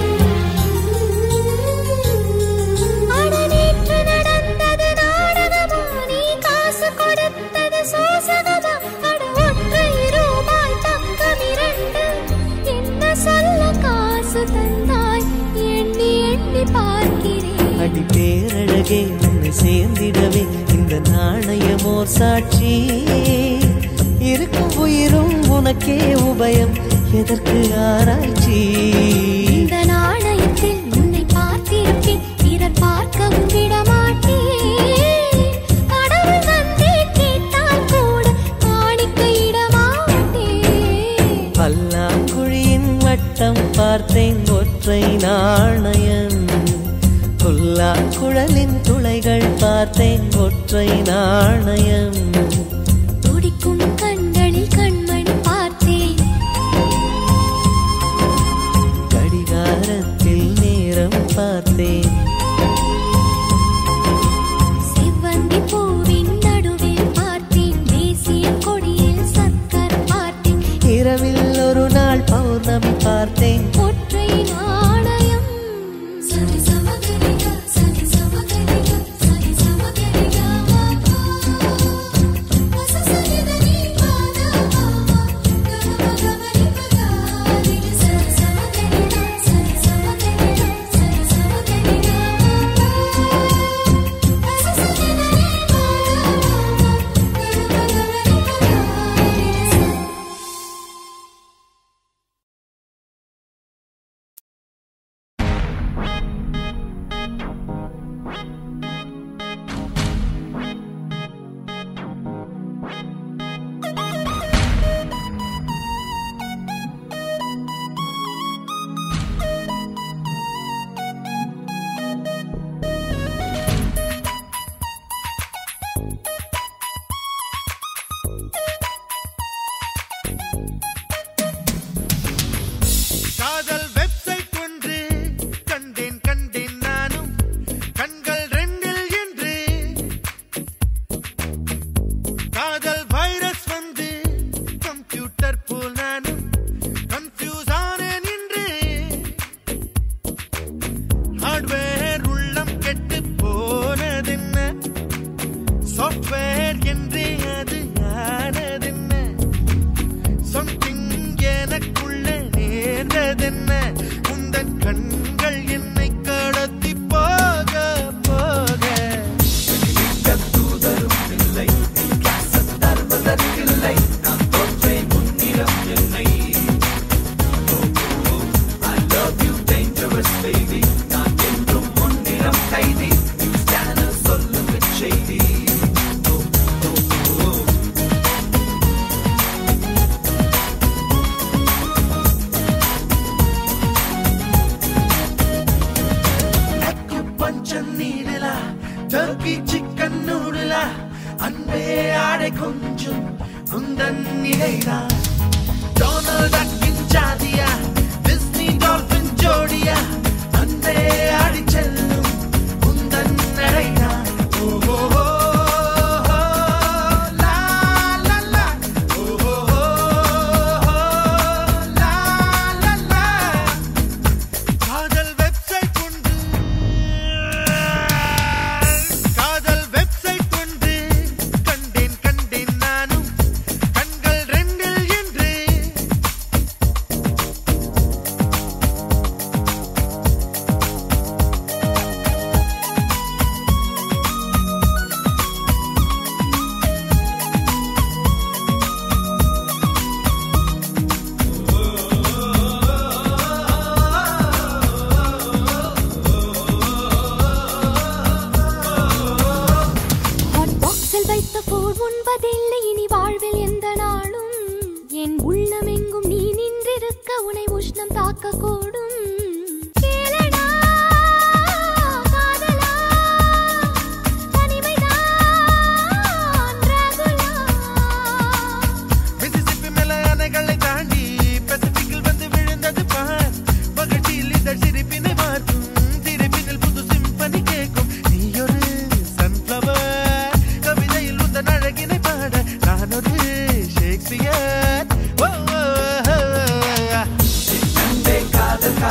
அட நேற்று நடந்தது நாடகமோ அடி பேரழகே உன்னை சேர்ந்திடவே இந்த நாணயமோ சாட்சி இருக்கும் உயிரும் உனக்கே உபயம் எதற்கு ஆராய்ச்சி இந்த நாணயத்தில் உன்னை பார்த்திருப்பேன் பிறர் பார்க்கவும் விடமாட்டேன் கடவுள் வந்தே கேட்டால் கூட காணிக்கையிடமாட்டேன் பல்லாங்குழியின் வட்டம் பார்த்தேன் ஒற்றை நாணயம் கொல்லா குழலின் துளைகள் பார்த்தேன் ஒற்றை நாணயம் துடிக்கும் கண்களில் கண்மணி பார்த்தேன் கடிகாரத்தில் நேரம் பார்த்தேன் செவ்வந்தி பூவின் நடுவில் பார்த்தேன் தேசிய கொடியில் சர்க்கர் பார்த்தேன் இரவில் ஒரு நாள் பௌர்ணமி பார்த்தேன் ஒற்றை நாணயம் சரி சமகரிக சரி சமகரிக சரி சமகரிக சரி பாதா கம கமரி பகாரி சரி சமகரிக சரி சமகரிக சரி சமகரிக சரி சமகரிக காதல் வெப்சைட் ஒன்று கண்டேன் கண்டேன் நானும் கண்கள் ரெண்டில் என்று காதல் வைரஸ் வந்து கம்ப்யூட்டர் போல் நானும் கன்ஃபியூஸ் ஆனேன் என்று ஹார்ட்வேர் உள்ளம் கெட்டு போனதென்ன சாஃப்ட்வேர் என்றே அது ஆனதென்ன சம்திங் எனக்குள்ள நேர்ந்ததென்ன உந்தன் கண்கள் என்னை கடத்தி போக போக பஞ்சம் நீடலா டர்க்கி சிக்கன் நூடுலா அன்பே ஆடை கொஞ்சம் உந்தன் நிலைதான் டொனால்ட் டக்கின் ஜாதியா டிஸ்னி டால்பின் ஜோடியா அன்பே ஆடி செல்லும் உந்தன் நடைதான் ஓஹோ லா லா லா ஓஹோ லா லா லா காதல் வெப்சைட் ஒன்று காதல் வெப்சைட் ஒன்று கண்டேன் கண்டேன் நானும் கண்கள் ரெண்டில் என்று ஹாட் பாக்ஸில் வைத்த போல் உண்பதில்லை இனி வாழ்வில் எந்த நாளும் என் உள்ளம் எங்கும் நீ நின்றிருக்க உனை உஷ்ணம் தாக்க கூடும் கேளடா, காதலா, தனிமைதான் ராகுலா. மிசிசிப்பி மேல அணைகளை தாண்டி பசிபிக்கில் வந்து விழுந்தது பார் மகிழ்ச்சியில் இதழ் சிரிப்பினை மாற்றும் சிரிப்பினில் புது சிம்பனி கேட்கும் நீ ஒரு சன்ஃப்ளவர் கவிதையில் உந்தன் அழகினை பாட நான் ஒரு ஷேக்ஸ்பியர் ஓ, ஓ, ஓ, ஓ.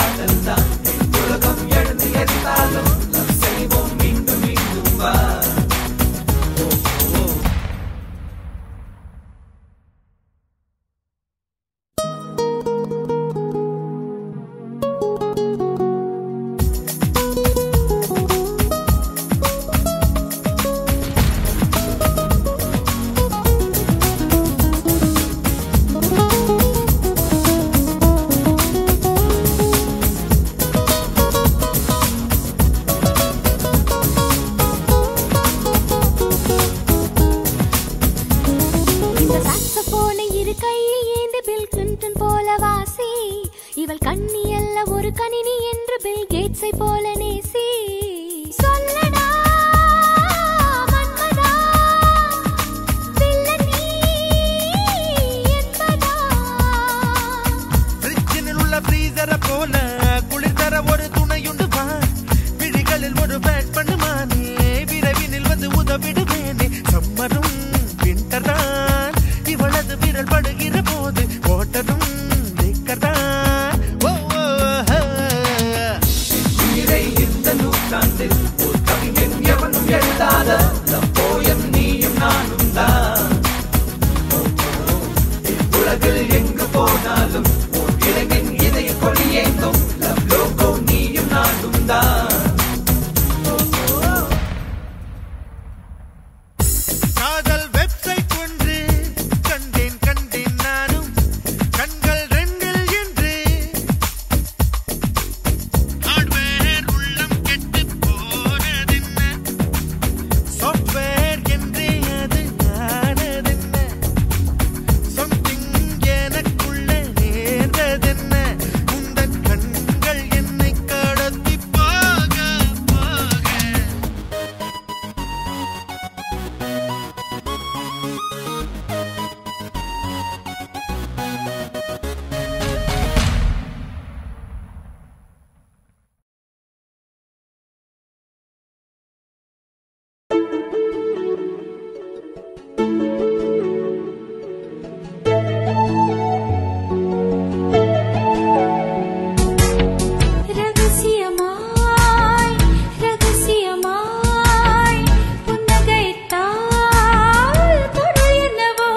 வந்து உதவிடுவேனே சம்மரும் விண்டர்தான் இவளது விரல் படுகிற போது ஓட்டரும் நிக்கதான் ஓ ஓ, ஆ. காதல் வெப்சைட் ஒன்று கண்டேன் கண்டேன் நானும் கண்கள் ரெண்டில் என்று ஹார்ட்வேர் உள்ளம் கெட்டு போனதென்ன சாஃப்ட்வேர் என்றே அது ஆனதென்ன சம்திங் எனக்குள்ள நேர்ந்ததென்ன உந்தன் கண்கள் என்னை கடத்தி போக போக ரகசியமாய் ரகசியமாய் புன்னகைத்தால் பொருள் என்னவோ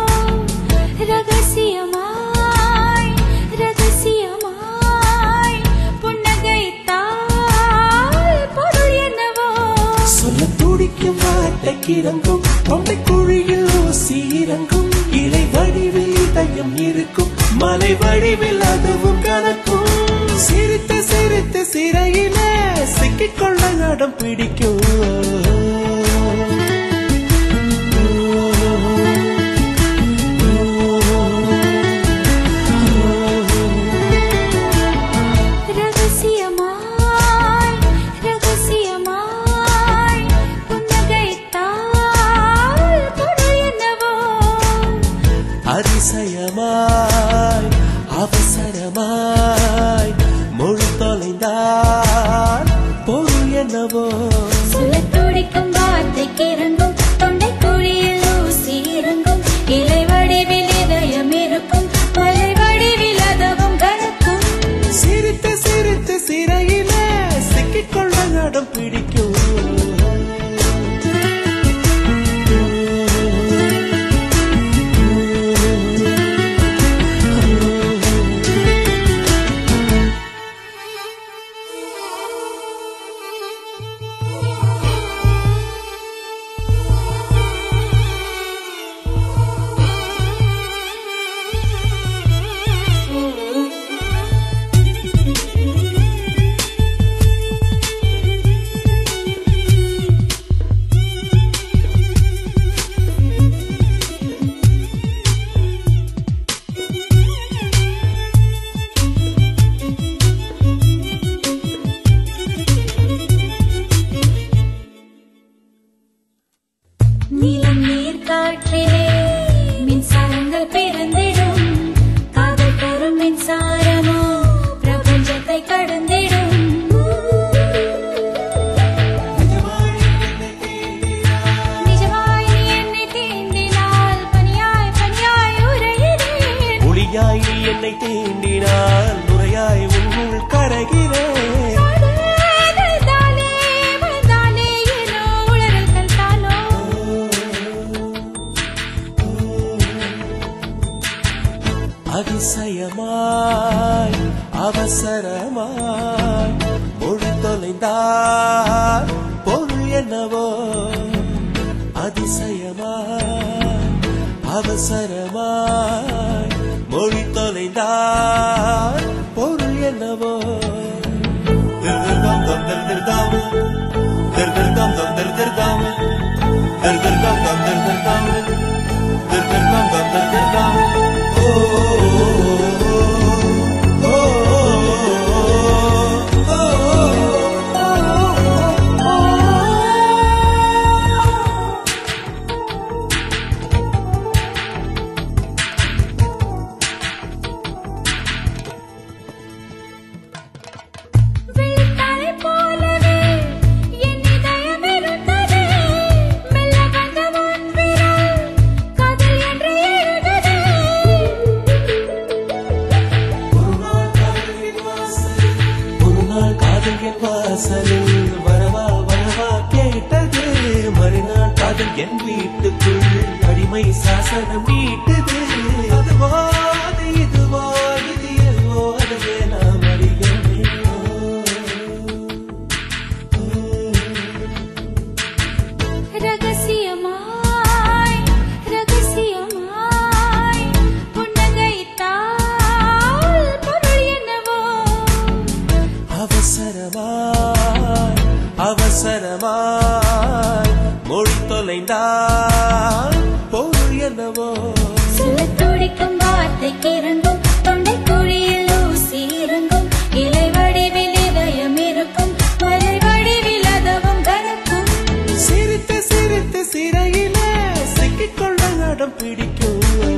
ரகசியமாய் ரகசியமாய் புன்னகைத்தால் பொருள் என்னவோ சொல்ல துடிக்கும் வார்த்தைக்கிறங்கும் தொண்டை குழியில் ஊசி இறங்கும் இலை வடிவில் இதயம் இருக்கும் மலை வடிவில் அதுவும் கலக்கும் சிரித்து சிரித்து சிறையில சிக்கிக்கொள்ள நடம் பிடிக்கும் ரகசியமாய் ரகசியமாய் புன்னகைத்தால் பொருள் என்னவோ அதிசயமாய் அவசரமாய் மொழி தொலைந்தால் பொருள் என்னவோ சொல்லத் துடிக்கும் வார்த்தைக்கு இறங்கும் தொண்டை குழியில் ஊசி இறங்கும் இலை வடிவில் இதயம் இருக்கும் மலை வடிவில் அதவும் கலக்கும் சிரித்து சிரித்து சிறையில சிக்கிக்கொள்ள நடம் பிடிக்கும் நிலம் நீர் காற்றிலே மின்சாரங்கள் பிறந்திடும் காதல் தரும் மின்சாரமோ பிரபஞ்சத்தை கடந்திடும் நிஜமாய் நீ என்னை தீண்டினால் பனியாய் பனியாய் உரையிறேன் ஒளியாய் நீ என்னை தீண்டினால் முறையாய் உன்னுள் கரைகிறேன் தானே வந்தாலே ஏனோ உளறல்கள் தானோ அதிசயமாய் அவசரமாய் மொழி தொலைந்தால் பொருள் என்னவோ அதிசயமாய் அவசரமாய் மொழி தொலைந்தால் பொருள் என்னவோ திருதிர்தாம் தம் திருதிர்தாம் திருதிர்தாம் தம் திருதிர்தாம் திருதிர்தாம் தம் திருதிர்தாம் திருதிர்தாம் தம் திருதிர்தாம் ஓ ஓ ஓ என் வீட்டுக்குள் அடிமை சாசனம் நீட்டுது அதுவோ அது இதுவோ இது எதுவோ அதுவே நாம் அறியவே ரகசியமாய் ரகசியமாய் புன்னகைத்தால் பொருள் என்னவோ அவசரமாய் அவசரமாய் மொழி தொலைந்தால் பொருள் என்னவோ சில துடிக்கும் வார்த்தைக்கு இறங்கும் தொண்டை குழியில் ஊசி இறங்கும் இலை வடிவில் இதயம் இருக்கும் மலை வடிவில் அதவும் கணக்கும் சிரித்து சிரித்து சிறையில சிக்கிக்கொள்ள இடம் பிடிக்கும்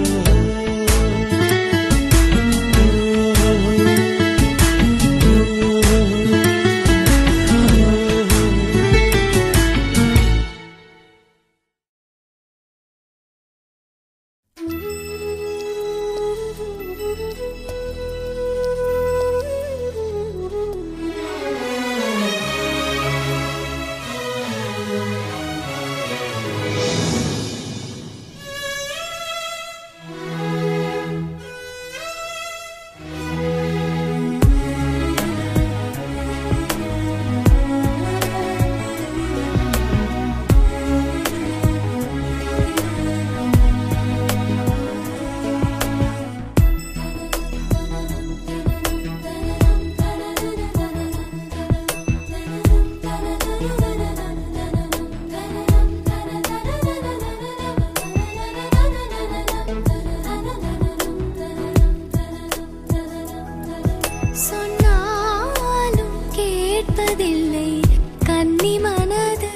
சொன்னாலும் கேட்பதில்லை கன்னி மனது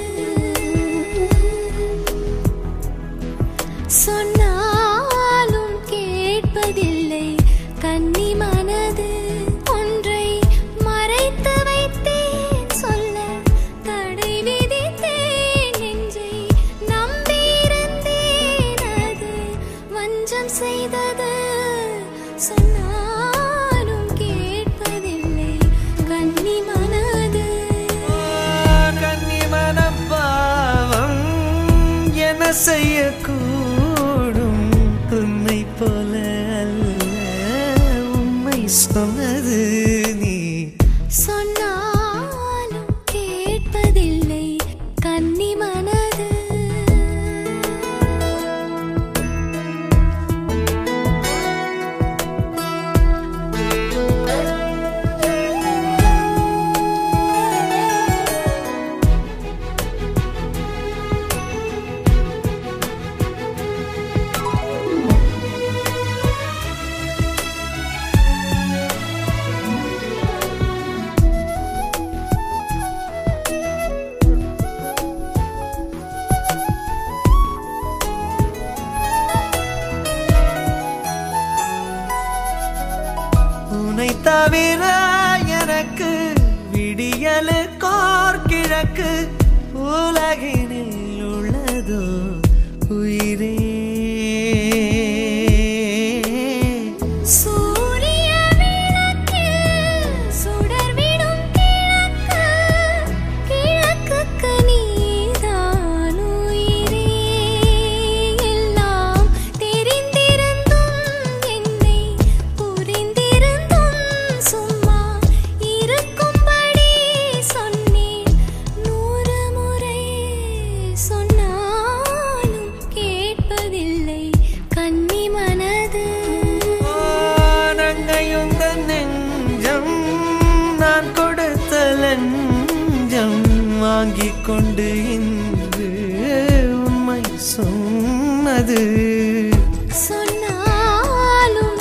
சொன்னாலும் கேட்பதில்லை கன்னி மனது ஒன்றை மறைத்து வைத்தேன் சொல்ல தடை விதித்தேன் நெஞ்சை நம்பியிருந்தேன் அது வஞ்சம் செய்தது சொன்னாலும் கேட்பதில்லை கன்னி மனது கன்னி மனப்பாவம் என்ன செய்யக்கூடும் உன்னை போல அல்ல உண்மை சொன்னது நீ சொன்னாலும் கேட்பதில்லை கன்னி மனது உன்னை தவிர எனக்கு விடியலுக்கோர் கிழக்கு உலகினில் உள்ளதோ உயிரே சூரிய விளக்கில் சுடர்விடும் கிழக்கு கிழக்குக்கு நீதான் உயிரே எல்லாம் தெரிந்திருந்தும் என்னை புரிந்திருந்தும் சும்மா இருக்கும்படி சொன்னேன் நூறு முறை சொன்னாலும் கேட்பதில்லை கன்னி மனது நங்கையுந்த நெஞ்சம் நான் கொடுத்த லஞ்சம் வாங்கிக் கொண்டு இன்று உண்மை சொன்னது சொன்னாலும்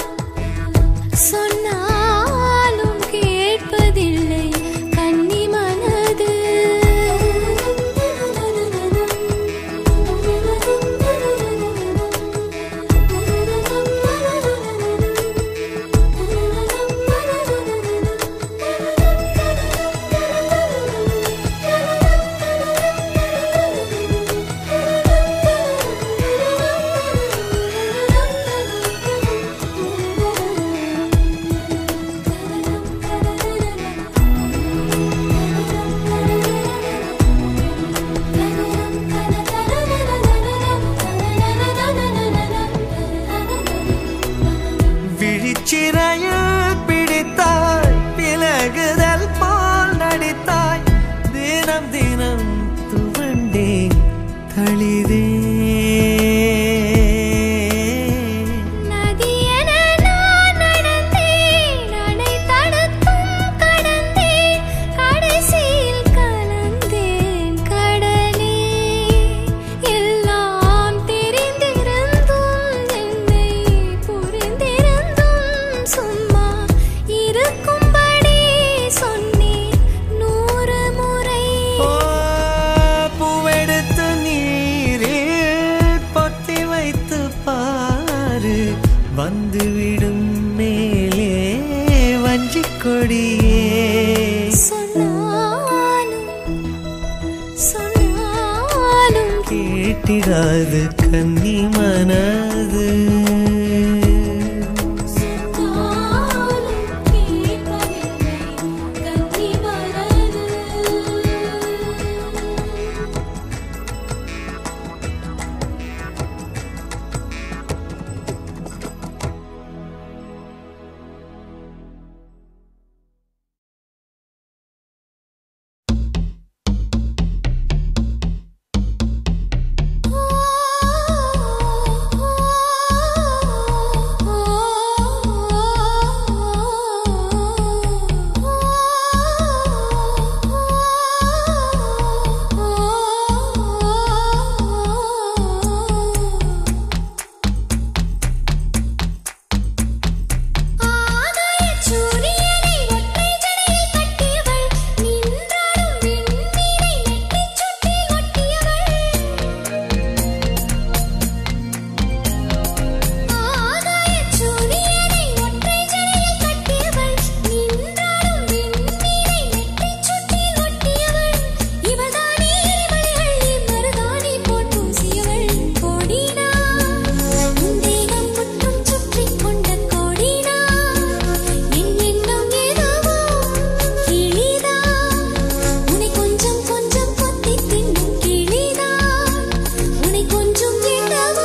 சொன்னாலும் கேட்பதில்லை கன்னி மனது கேட்டிடாது கன்னி மனது சொன்னாலும் கேட்பதில்லை கன்னி மனது ஆகாயச் சூரியனை ஒற்றை ஜடையில் கட்டியவள் நின்றாடும் விண்மீனை நெற்றிச் சுட்டில் ஒட்டியவள் ஆகாயச் சூரியனை ஒற்றை ஜடையில் கட்டியவள் நின்றாடும் விண்மீனை நெற்றிச் சுட்டில் ஒட்டியவள் இவள்தானே எரிமலைகள் மருதாணி போல் பூசியவள் கோடினா உன் தேகம் முற்றும் சுற்றிக் கொண்ட கோடினா என் எண்ணம் ஏதோவோ கிளிதா உன்னை கொஞ்சம் கொஞ்சம் கொத்தி தின்னும் கிளிதா உன்னை கொஞ்சம் வேண்டவோ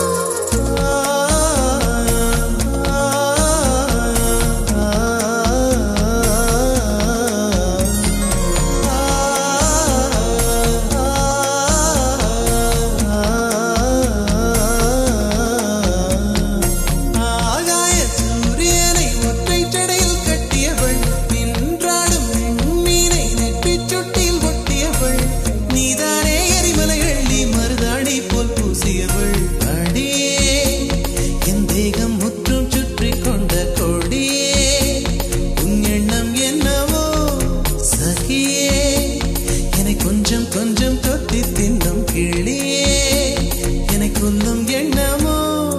ஆகாய சூரியனை ஒற்றை ஜடையில் கட்டியவள் நின்றாடும் மீனை நெற்றிச் சுட்டில் ஒட்டியவள் நீதானே எரிமலைகள் நீ மருதாணி போல் பூசியவள் அடியே என் தேகம் முற்றும் சுற்றி கொண்ட கொடியே உன் எண்ணம் என்னவோ சகியே என்னை கொஞ்சம் கொஞ்சம் தொத்தி தின்னும் கிளியே என்னை கொல்லும் எண்ணமோ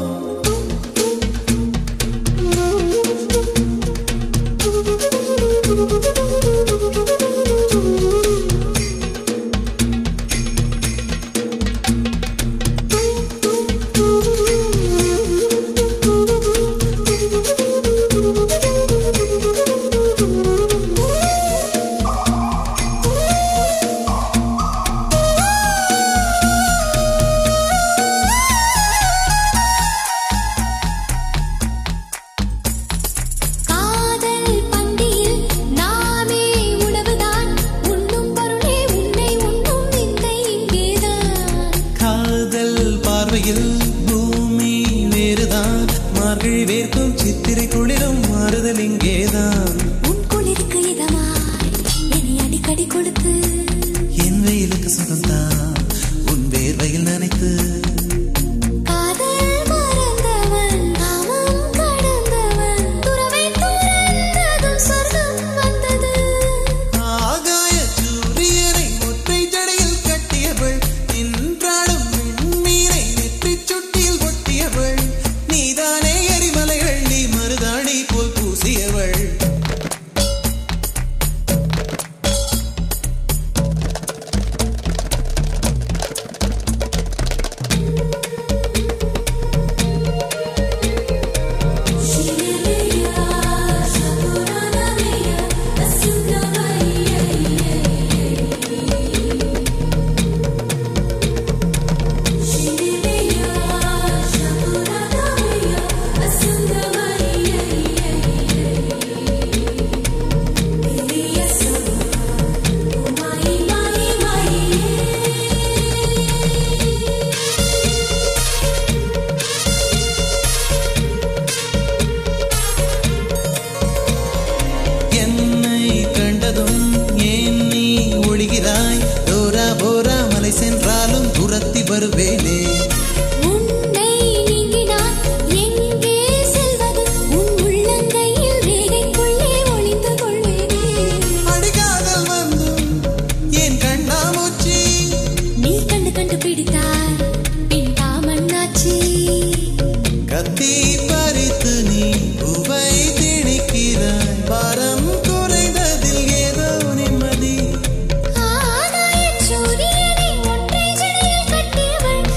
காதல் பந்தியில் நாமே உணவுதான் உண்ணும் பொருளே உன்னை உண்ணும் விந்தை இங்கேதான் காதல் பார்வையில் பூமி வேறுதான் மார்கழி வேர்க்கும் சித்திரை குளிரும் மாறுதல் இங்கேதான் உன் குளிருக்கு இதமாய் என்னை அடிக்கடி கொடுத்து என் வெயிலுக்கு சுகம்தான் உன் வேர்வையில் நனைத்து காதல் மறந்தவன் காமம் கடந்தவன் துறவை துறந்ததும் சொர்க்கம் வந்தது ஆகாய சூரியனை ஒற்றை ஜடையில் கட்டியவள் நின்றாடும் விண்மீனை நெற்றிச் சுட்டில் ஒட்டியவள் நீதானே எரிமலைகள் நீ மருதாணி போல் பூசியவள் என்னை கண்டதும் ஏன் நீ ஒழிகிறாய் டோரா போரா மலை சென்றாலும் துரத்தி வருவேனே உன்னை நீங்கினான் எங்கே செல்வது உன் உள்ளங்கையில் ரேகைக்குள்ளே ஒளிந்து கொள்வேனே அடிகாதல் வந்தும் என் கண்ணாமூச்சி நீ கண்டு கண்டு பிடித்தாய் பின் தாமண்ணாச்சி கத்தி பறித்து நீ பூவை திணிக்கிறாய் பாரம் குறைந்ததில் ஏதோ நிம்மதி ஆகாயச் சூரியனை ஒற்றை ஜடையில் கட்டியவள்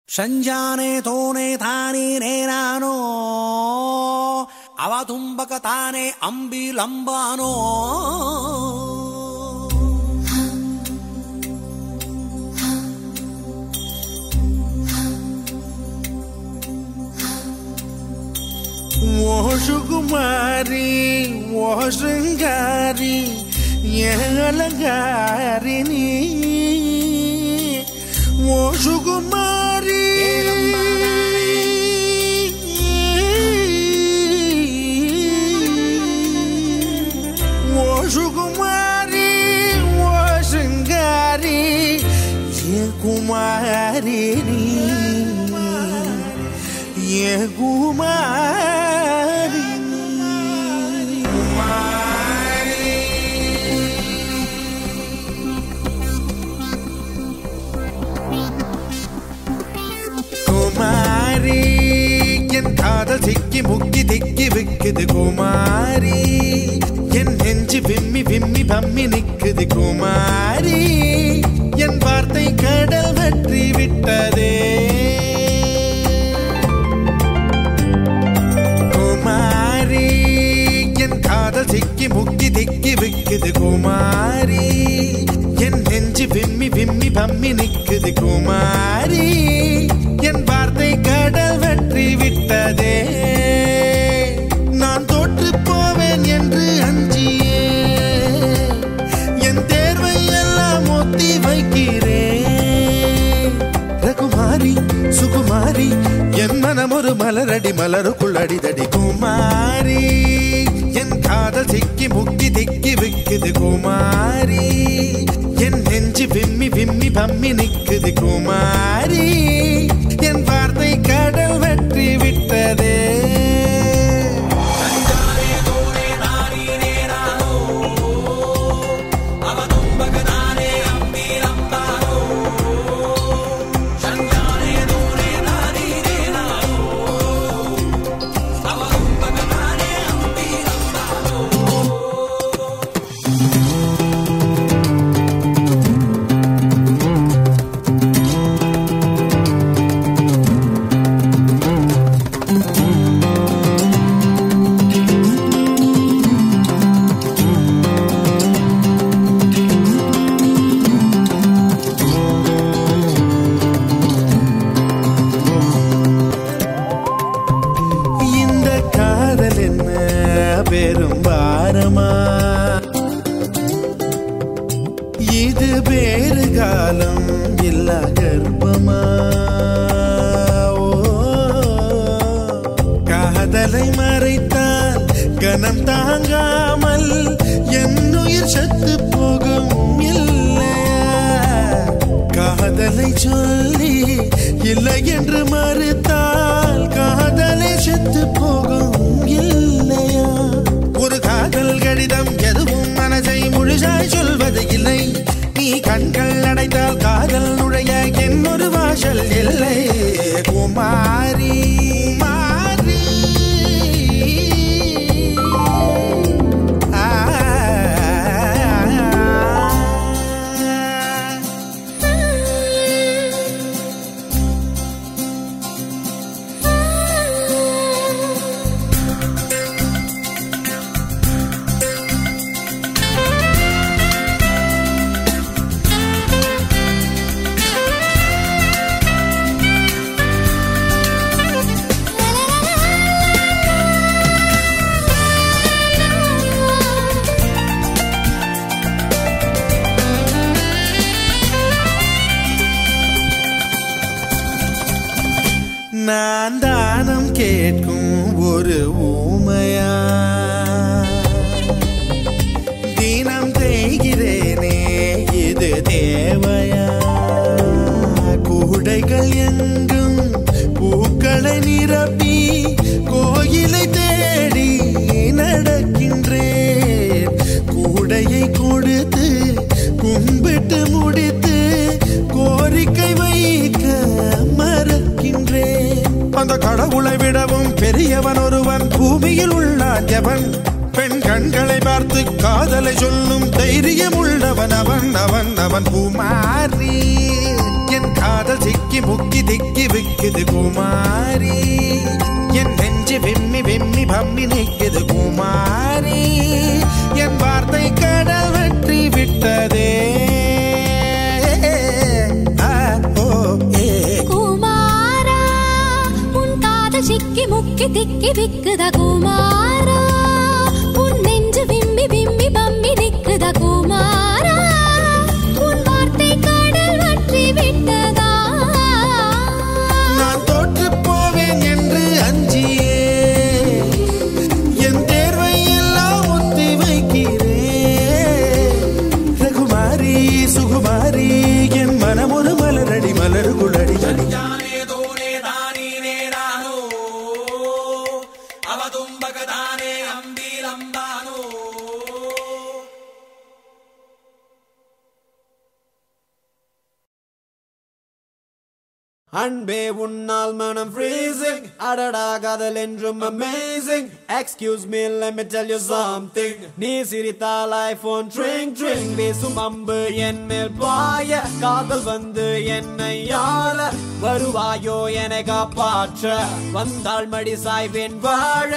ಸಂಜಾನೆ ತೋನೆ ತಾನೇ ನೇನಾನೋ ಅವ ತುಂಬಕ ತಾನೆ ಅಂಬಿ ಲಂಬಾನೋ ஓ சுகுமாரி ஓ சிங்காரி ஏலங்காரி நீ ஓ சுகுமாரி ஓ சுகுமாரி ஓ சிங்காரி ஏ குமாரி நீ ஏ குமாரி குமாரி என் காதல் சிக்கி முக்கி திக்கி விக்குது குமாரி என் நெஞ்சு விம்மி விம்மி பம்மி நிக்குது குமாரி என் வார்த்தை கடல் வற்றி விட்டதே குமாரி என் காதல் சிக்கி முக்கி திக்கி விக்குது குமாரி என் நெஞ்சு விம்மி விம்மி பம்மி நிக்குது குமாரி என் வார்த்தை கடல் வெற்றி விட்டதே நான் தோற்று போவேன் என்று அஞ்சியே என் தேர்வை எல்லாம் ஒத்தி வைக்கிறேன் ரகுமாரி சுகுமாரி என் மனம் ஒரு மலரடி மலருக்குள் அடிதடி குமாரி என் காதல் சிக்கி முக்கி திக்கி விக்குது குமாரி என் நெஞ்சு விம்மி விம்மி பம்மி நிக்குது குமாரி என் வார்த்தை கடல் வெற்றி விட்டதே இந்த காதல் என்ன பெரும் பாரமா இது வேறு காலம் இல்ல கர்ப்பமா ஓ, காதலை மறைத்தால் கனம் தாங்காமல் என் உயிர் சத்து போகும் இல்லையா காதலை சொல்லி இல்லை என்று மறுத்தால் காதலை செத்து போகும் இல்லையா ஒரு காதல் கடிதம் எதுவும் மனதை முழுசாய் சொல்வது இல்லை நீ கண்கள் அடைத்தால் காதல் நுழைய என்னொரு வாசல் இல்லை குமாரி மாறி ஆ நான் தானம் கேட்கும் ஒரு ஊமையா தினம் தேய்கிறேனே இது தேவையா கூடைகள் எங்கும் பூக்களை நிரப்பி கோயிலை தேடி நடக்கின்றேன் கூடையை கொடுத்து கும்பிட்டு முடித்து கோரிக்கை வைக்க மறக்கின்றேன் அந்த கடவுளை விடவும் பெரியவன் ஒருவன் பூமியில் உள்ளான் எவன் பெண் கண்களை பார்த்து காதலை சொல்லும் தைரியம் உள்ளவன் அவன் அவன் அவன் பூமாரி என் காதல் காதல் சிக்கி முக்கி திக்கி விக்குது குமாரி என் நெஞ்சு வெம்மி வெம்மி பம்மி நிக்குது குமாரி என் வார்த்தை கடல் வெற்றி விட்டதே ஆ, ஓ, ஏ. குமாரா உன் காதல் சிக்கி முக்கி திக்கி விக்குதா குமாரா உன் நெஞ்சு விம்மி விம்மி பம்மி நிக்குதா குமாரா உன் வார்த்தை கடல் வற்றி விட்டதா நான் தோற்றுப் போவேன் என்று அஞ்சியே என் தேர்வை எல்லாம் ஒத்தி வைக்கிறேன் ரகுமாரி சுகுமாரி என் மனம் ஒரு மலரடி மலர் குளடி அடி அன்பே உன்னால் மனம் freezing அடடா காதல் என்றும் amazing excuse me let me tell you something நீ சிரித்தால் ஐபோன் ட்ரிங் ட்ரிங் வீசும் அம்பு என் மேல் பாய காதல் வந்து என்னை யாழ வருவாயோ என்னை காப்பாற்ற வந்தாள் மடி சாய்வேன் வாழ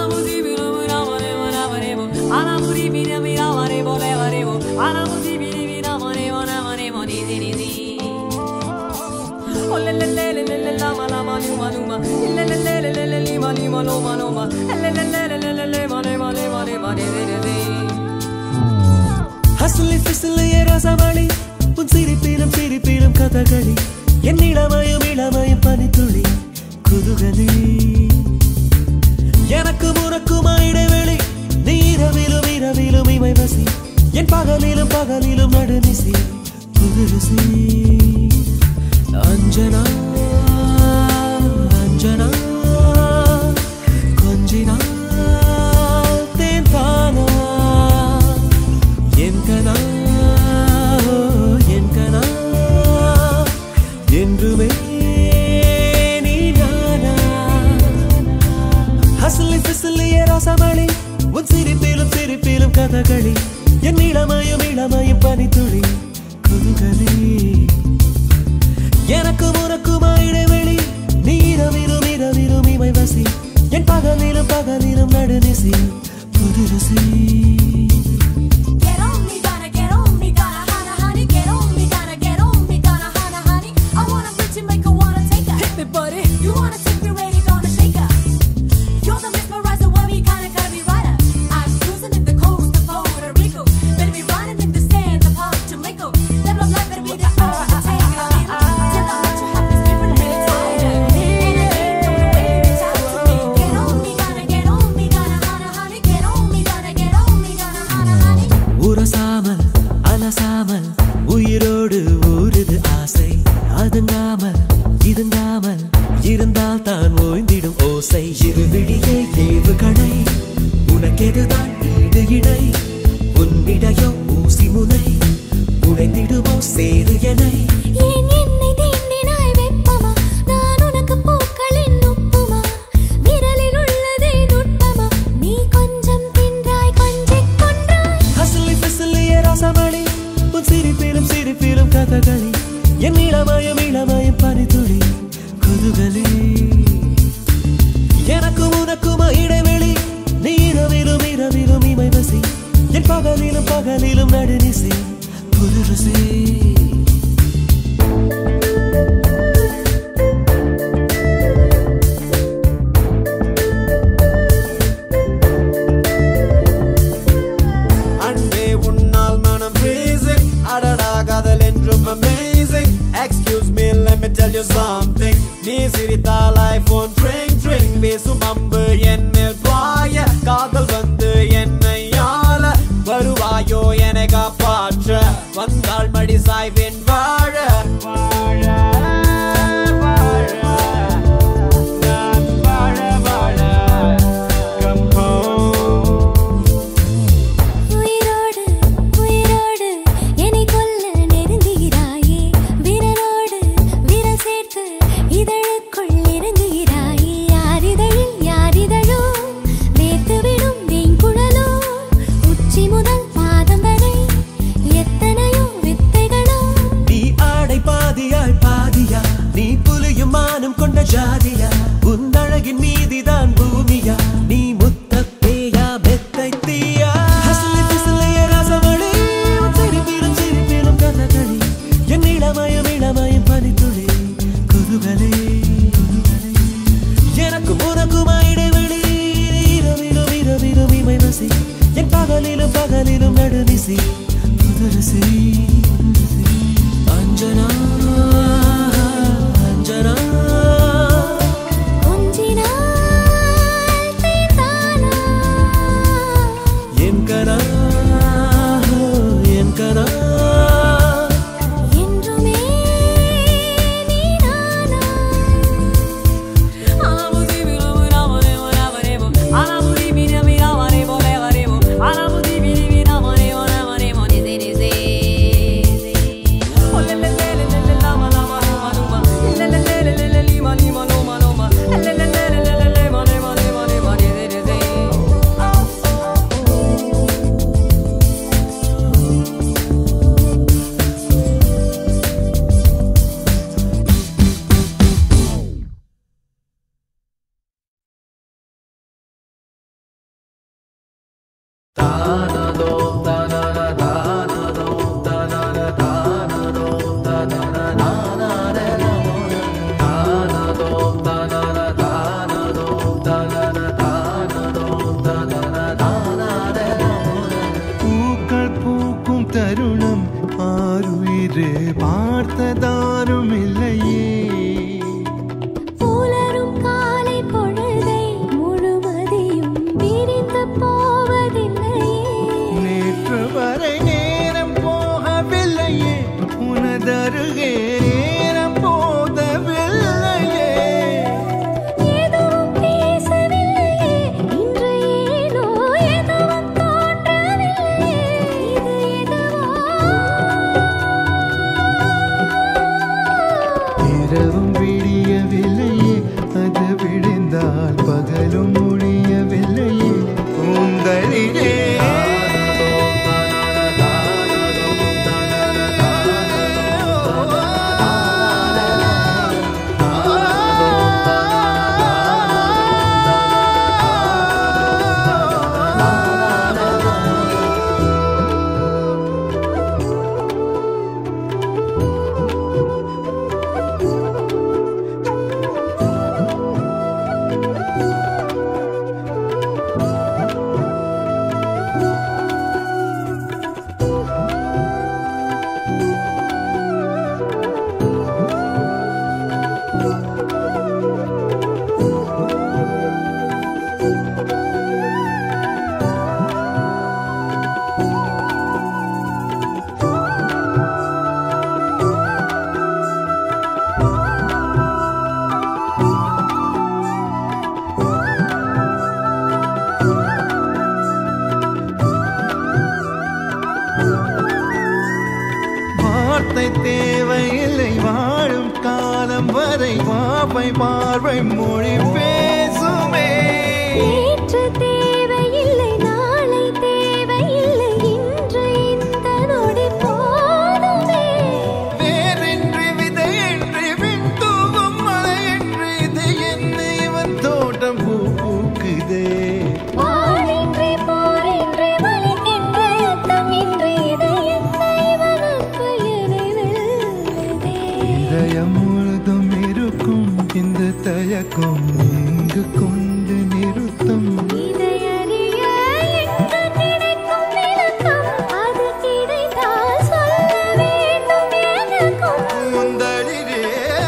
ஹசுலி பிசுலி ரசமணி உன் சிரிப்பிலும் சிரிப்பிலும் கதகளி என் இளமயம் இளமயம் பனித்துளி குதுகலி எனக்கு உனக்குமா இடைவெளி நீ இரவிலும் இரவிலும் இமை வசி என் பகலிலும் பகலிலும் நடுநிசி புதுருசி அஞ்சனா அஞ்சனா கொஞ்சினால் தேன் தானா என் கனா என் கனா என்றுமே நீ நானா ஹசலி பிசலிய ரசமணி உன் சிரிப்பிலும் சிரிப்பிலும் கதகளி என் இளமயம் இளமயம் பனித்துளி குதுகலி எனக்கு உனக்குமா இடைவெளி நீ இரவிலும் இரவிலும் இமை வசி என் பகலிலும் பகலிலும் நடுநிசி புதுரசி Get on me, gotta get on me, gotta hana honey, get on me, gotta get on me, gotta hana honey. I wanna put you, make her wanna take her. Hit me, buddy. You wanna take me, ready, gonna shake her. You're the mesmerizer, worry, kinda gotta be rider. I'm cruising in the coast of Puerto Rico. Better be riding in the sand of Puerto Jamaica. That love life better be the first to take a little. Till I let you have this different little tighter. And I ain't know the way you talk to me. Get on me, gotta get on me, gotta hana honey, get on me, gotta get on me, gotta hana honey. உரசாமல் அலசாமல் உயிரோடு ஊறுது ஆசை அதுங்காமல் இதுங்காமல் இருந்தால் தான் ஓய்ந்திடும் ஓசை இருவிழியே ஏவு கடை உனக்கெதுதான் ஈடு இடை உன்னிடையோ ஊசி முனை உடைந்திடுமோ சேது எனை ஏன் என்னை தீண்டினாய் வெப்பமா? நான் உனக்கு பூக்களின் உப்புமா? விரலில் உள்ளதே நுட்பமா? நீ கொஞ்சம் தின்றாய், கொஞ்சிக் கொன்றாய். ஹசலி பிசலிய ரசமணி உன் சிரிப்பிலும் சிரிப்பிலும் கதகளி என் இளமயம் இளமயம் பனித்துளி குதுகலி எனக்கு உனக்குமா இடைவெளி நீ இரவிலும் இரவிலும் இமை வசி என் பகலிலும் பகலிலும் நடுநிசி புதுரசி அன்பே உன்னால் மனம் freezing அடடா காதல் என்றும் amazing excuse me let me tell you something நீ சிரித்தால் ஐபோன் ட்ரிங் ட்ரிங் பேசும் அம்பு என் மேல் பாய காதல் வந்து என்னை ஆள வருவாயோ என்னை காப்பாற்ற வந்தாள் மடி சாய்வேன் வாழ வாழ வாழ நான் வாழ வாழ come home உயிரோடு, உயிரோடு என்னை கொல்ல நெருங்குகிறாயே. விரலோடு விரல் சேர்த்து இதழுக்குள் இறங்குகிறாயே. யார் இதழில் யார் இதழோ? வேர்த்துவிடும் வெண்குழலோ? உச்சி முதல் பாதம் வரை எத்தனையோ வித்தைகளோ செய் அஞ்சனா அஞ்சனா கொஞ்சினால் தீர்ந்தானா என் கனா என் கனா என்றுமே நீ நானா பூக்கள் பூக்கும் தருணம் ஆறுயிரே பார்த்ததாரும் இல்லையே புலரும் காலை பொழுதை முழுவதையும் பிரிந்து போவதில்லையே நேற்று வரை நேரம் போகவில்லையே உனதருகே நேரம் போதவில்லையே எதுவும் பேசவில்லையே இன்று ஏனோ எதுவும் தோன்றவில்லையே இது எதுவோ இரவும் விடியவில்லையே அது விடிந்தால் பகலும் முடியவில்லையே கூந்தலிலே வார்த்தை தேவையில்லை வாழும் காலம் வரை வாப்பை பார்வை மொழி பேசுமே நேற்று தேவையில்லை நாளை தேவையில்லை இன்று இந்த நொடி போதுமே வேறின்றி விதையின்றி விண்தூவும் மழையின்றி இது என்ன இவன் தோட்டம் பூ பூக்குதே வாழின்றி போரின்றி வலிக்கின்ற யுத்தமின்றி இது என்ன இவனுக்கு எதை வெல்லுதே இதயம் முழுதும் இருக்கும் இந்த தயக்கம் எங்கு கொண்டு நிறுத்தும் இதை அறிய எங்கு கிடைக்கும் விளக்கம் அது கிடைத்தால் சொல்ல வேண்டும் எனக்கும் முந்தளிரே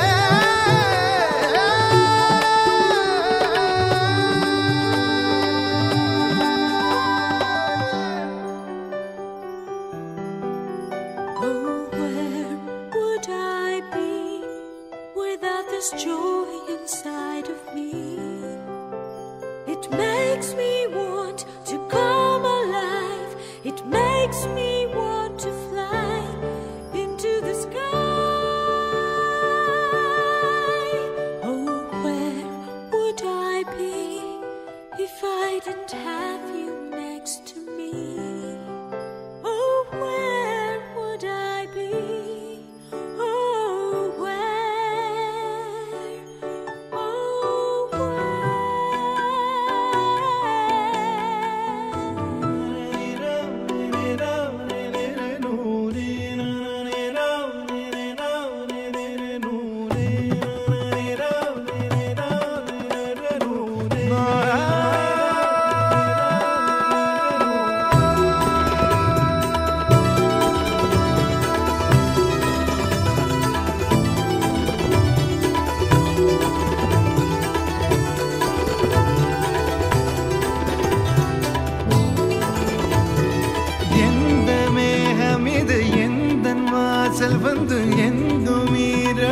Oh, where would I be without this joy inside of me? It makes me want to come alive. It makes me want to fly into the sky. Oh, where would I be if I didn't have you next to me? Oh, where would I be? Oh, where? Oh, where?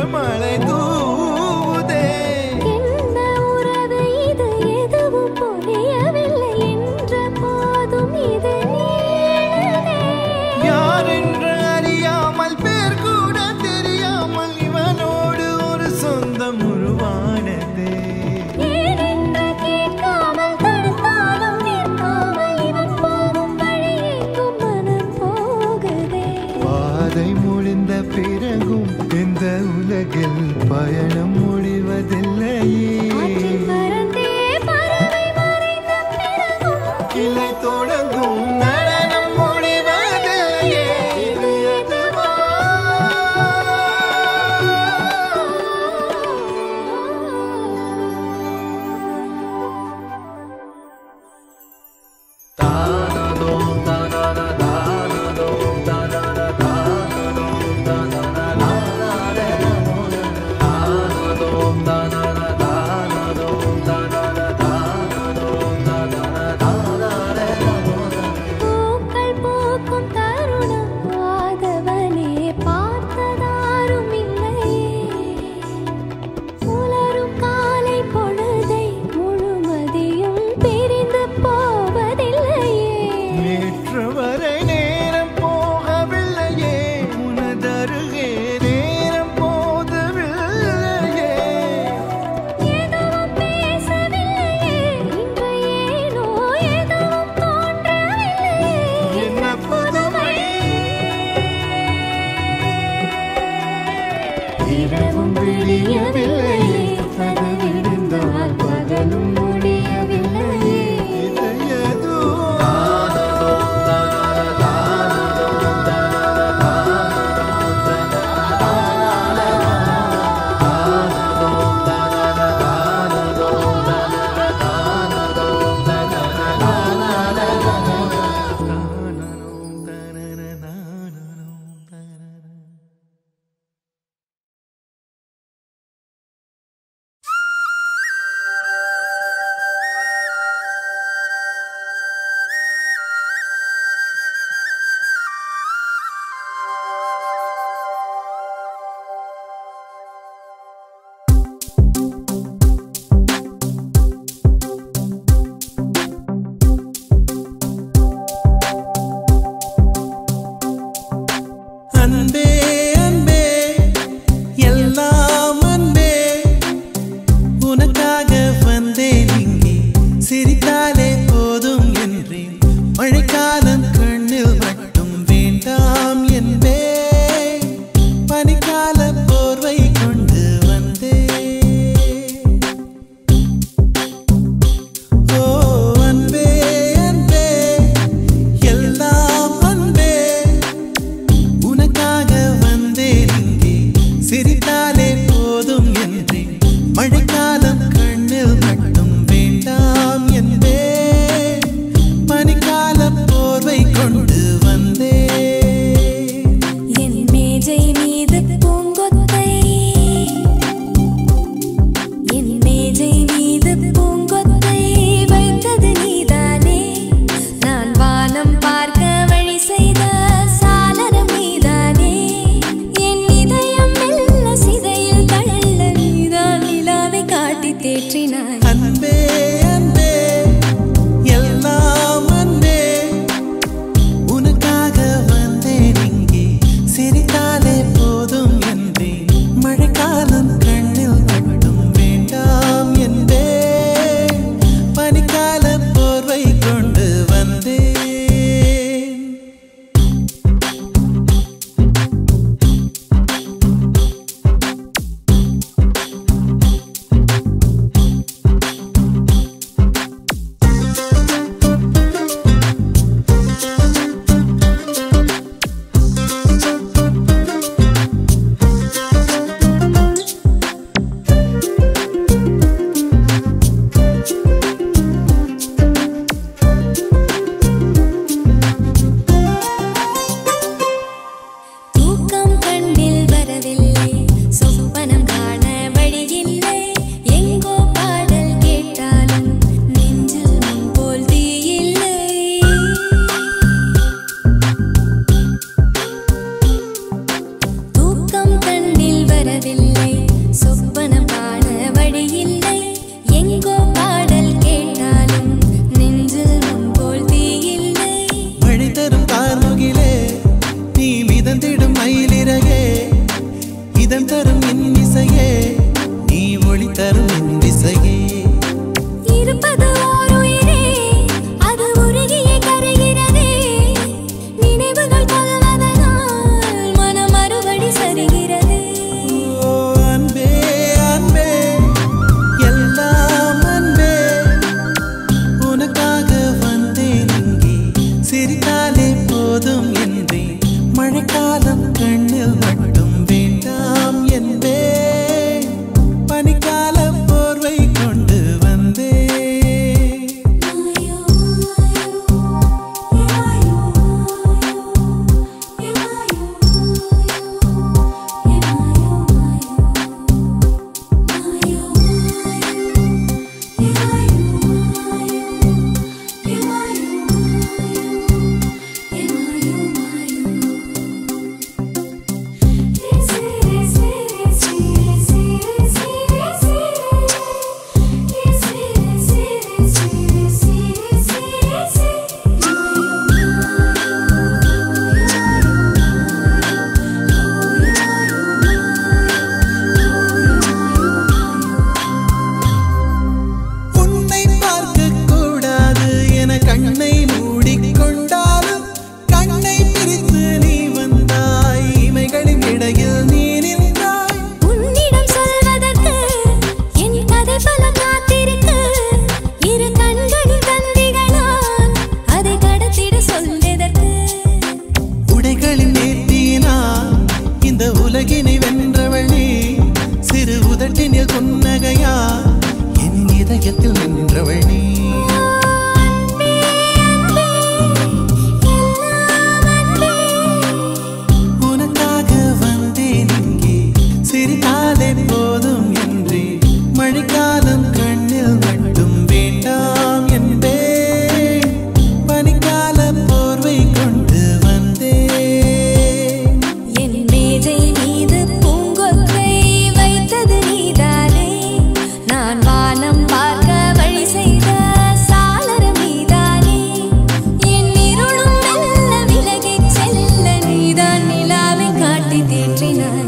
மழை தூவுதே என்ன உறவு இது எதுவும் புரியவில்லை என்ற போதும் இது நீளுதே யார் என்று அறியாமல் பேர் கூட தெரியாமல் இவனோடு ஒரு சொந்தம் உருவானதே ஏனென்று கேட்காமல் தடுத்தாலும் நிற்காமல் இவன் போகும் வழியேக்கும் மனம் போகுதே பாதை முடிந்த பிறகும் இந்த உலகில் பயணம் முடிவதில்லையே ஆற்றில் பறந்தே பறவை மறைந்த பிறகும் கிளை தொடங்கும் நடனம் முடிவதில்லையே இது எதுவா ஆ இதம் தரும் என் இசையே நீ ஒளி தரும் என் இசையே இருப்பது ஓர் உயிரே அது உருகியே கரைகிறதே நினைவுகள் கொள்வதனால் மனம் மறுபடி சரிகிறது ஓ அன்பே அன்பே எல்லாம் அன்பே உனக்காக வந்தேன் இங்கே சிரித்தாலே போதும் என்றேன் மழைக்காலம் கண்ணில் மட்டும் வேண்டாம் என்பே பனிக்கால போர்வை கொண்டு வந்தேன் உன்னை பார்க்க கூடாது என கண்ணை மூடிக்கொண்டாலும் கண்ணை பிரித்து நீ வந்தாய் இமைகளின் இடையில் நீ நின்றாய் உன்னிடம் சொல்வதற்கு என் கதை பல காத்திருக்கு இரு கண்களின் தந்திகளால் அதை கடத்திட சொல்வதற்கு உடைகளின் நேர்த்தியினால் இந்த உலகினை வென்றவள் நீ சிறு உதட்டினில் புன்னகையா என் இதயத்தில் நின்றவள் நீ அன்பே அன்பே எல்லாம் அன்பே உனக்காக வந்தேன் இங்கே சிரித்தாலே போதும் என்றே மழைக்காலம் கண்ணில் மட்டும் வேண்டாம் என்பே பனிக்கால போர்வை கொண்டு வந்தேன் என் மேஜை மீது பூங்கொத்தை வைத்தது நீதானே நான் வானம் பார்க்க வழி செய்த சாளரம் நீதானே என் இருளும் மெல்ல விலகிச் செல்ல நீதான் நிலாவை காட்டி தேற்றினாய்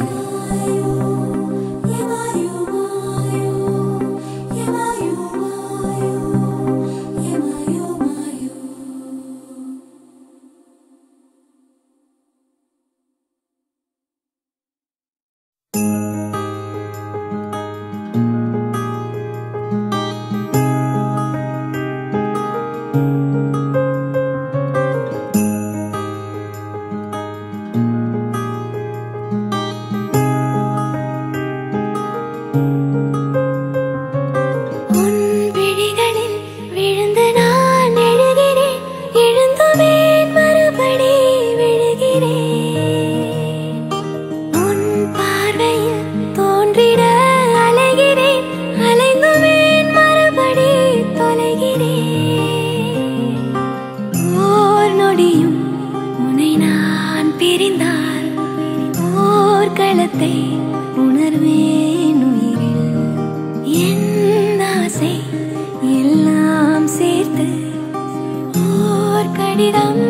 உன் விழிகளில் விழுந்து நான் எழுகிறேன் எழுந்துவேன் மறுபடி விழுகிறேன் உன் பார்வையில் தோன்றிட அலைகிறேன் அலைந்துவேன் மறுபடி தொலைகிறேன் ஓர் நொடியும் உன்னை நான் பிரிந்தால் ஓர் களத்தை உணர்வேன் உயிரில் என் ஆசை எல்லாம் சேர்த்து ஓர் கடிதம்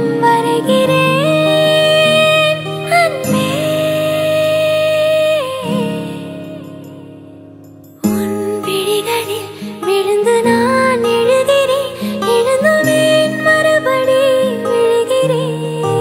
வரைகிறேன் அன்பே உன் விழிகளில் விழுந்து நான் எழுகிறேன் எழுந்துவேன் மறுபடி விழுகிறேன்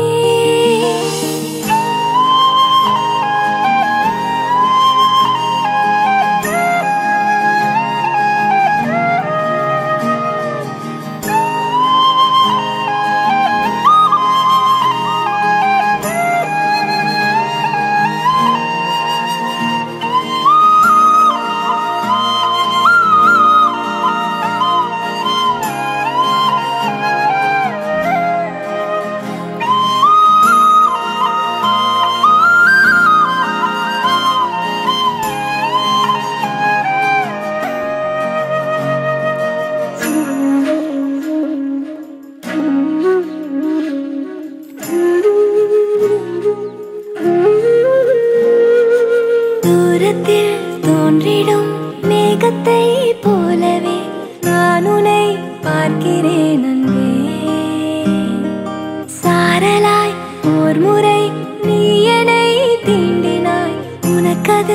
தூரத்தில் தோன்றிடும் மேகத்தை போலவே நான் உன்னை பார்க்கிறேன் அன்பே சாரலாய் ஓர் முறை நீ என்னை தீண்டினாய் உனக்கது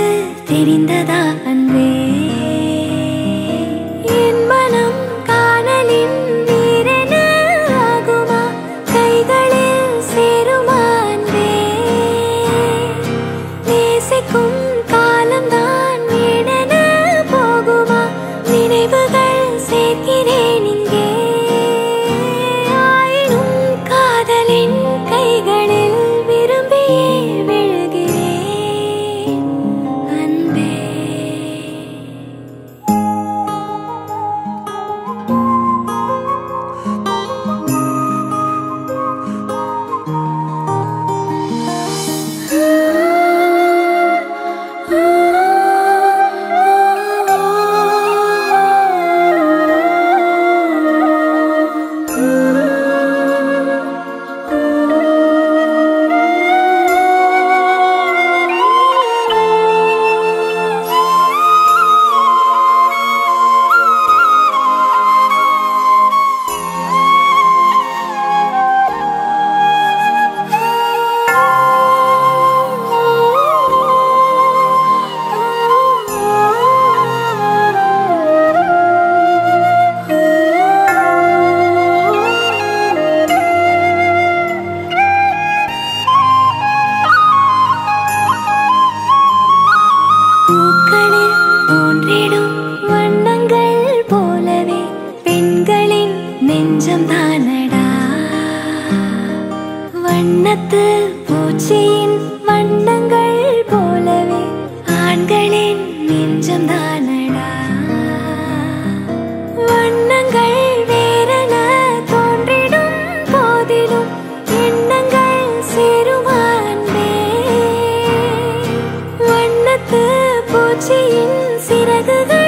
பூச்சியின் சிறகுகள்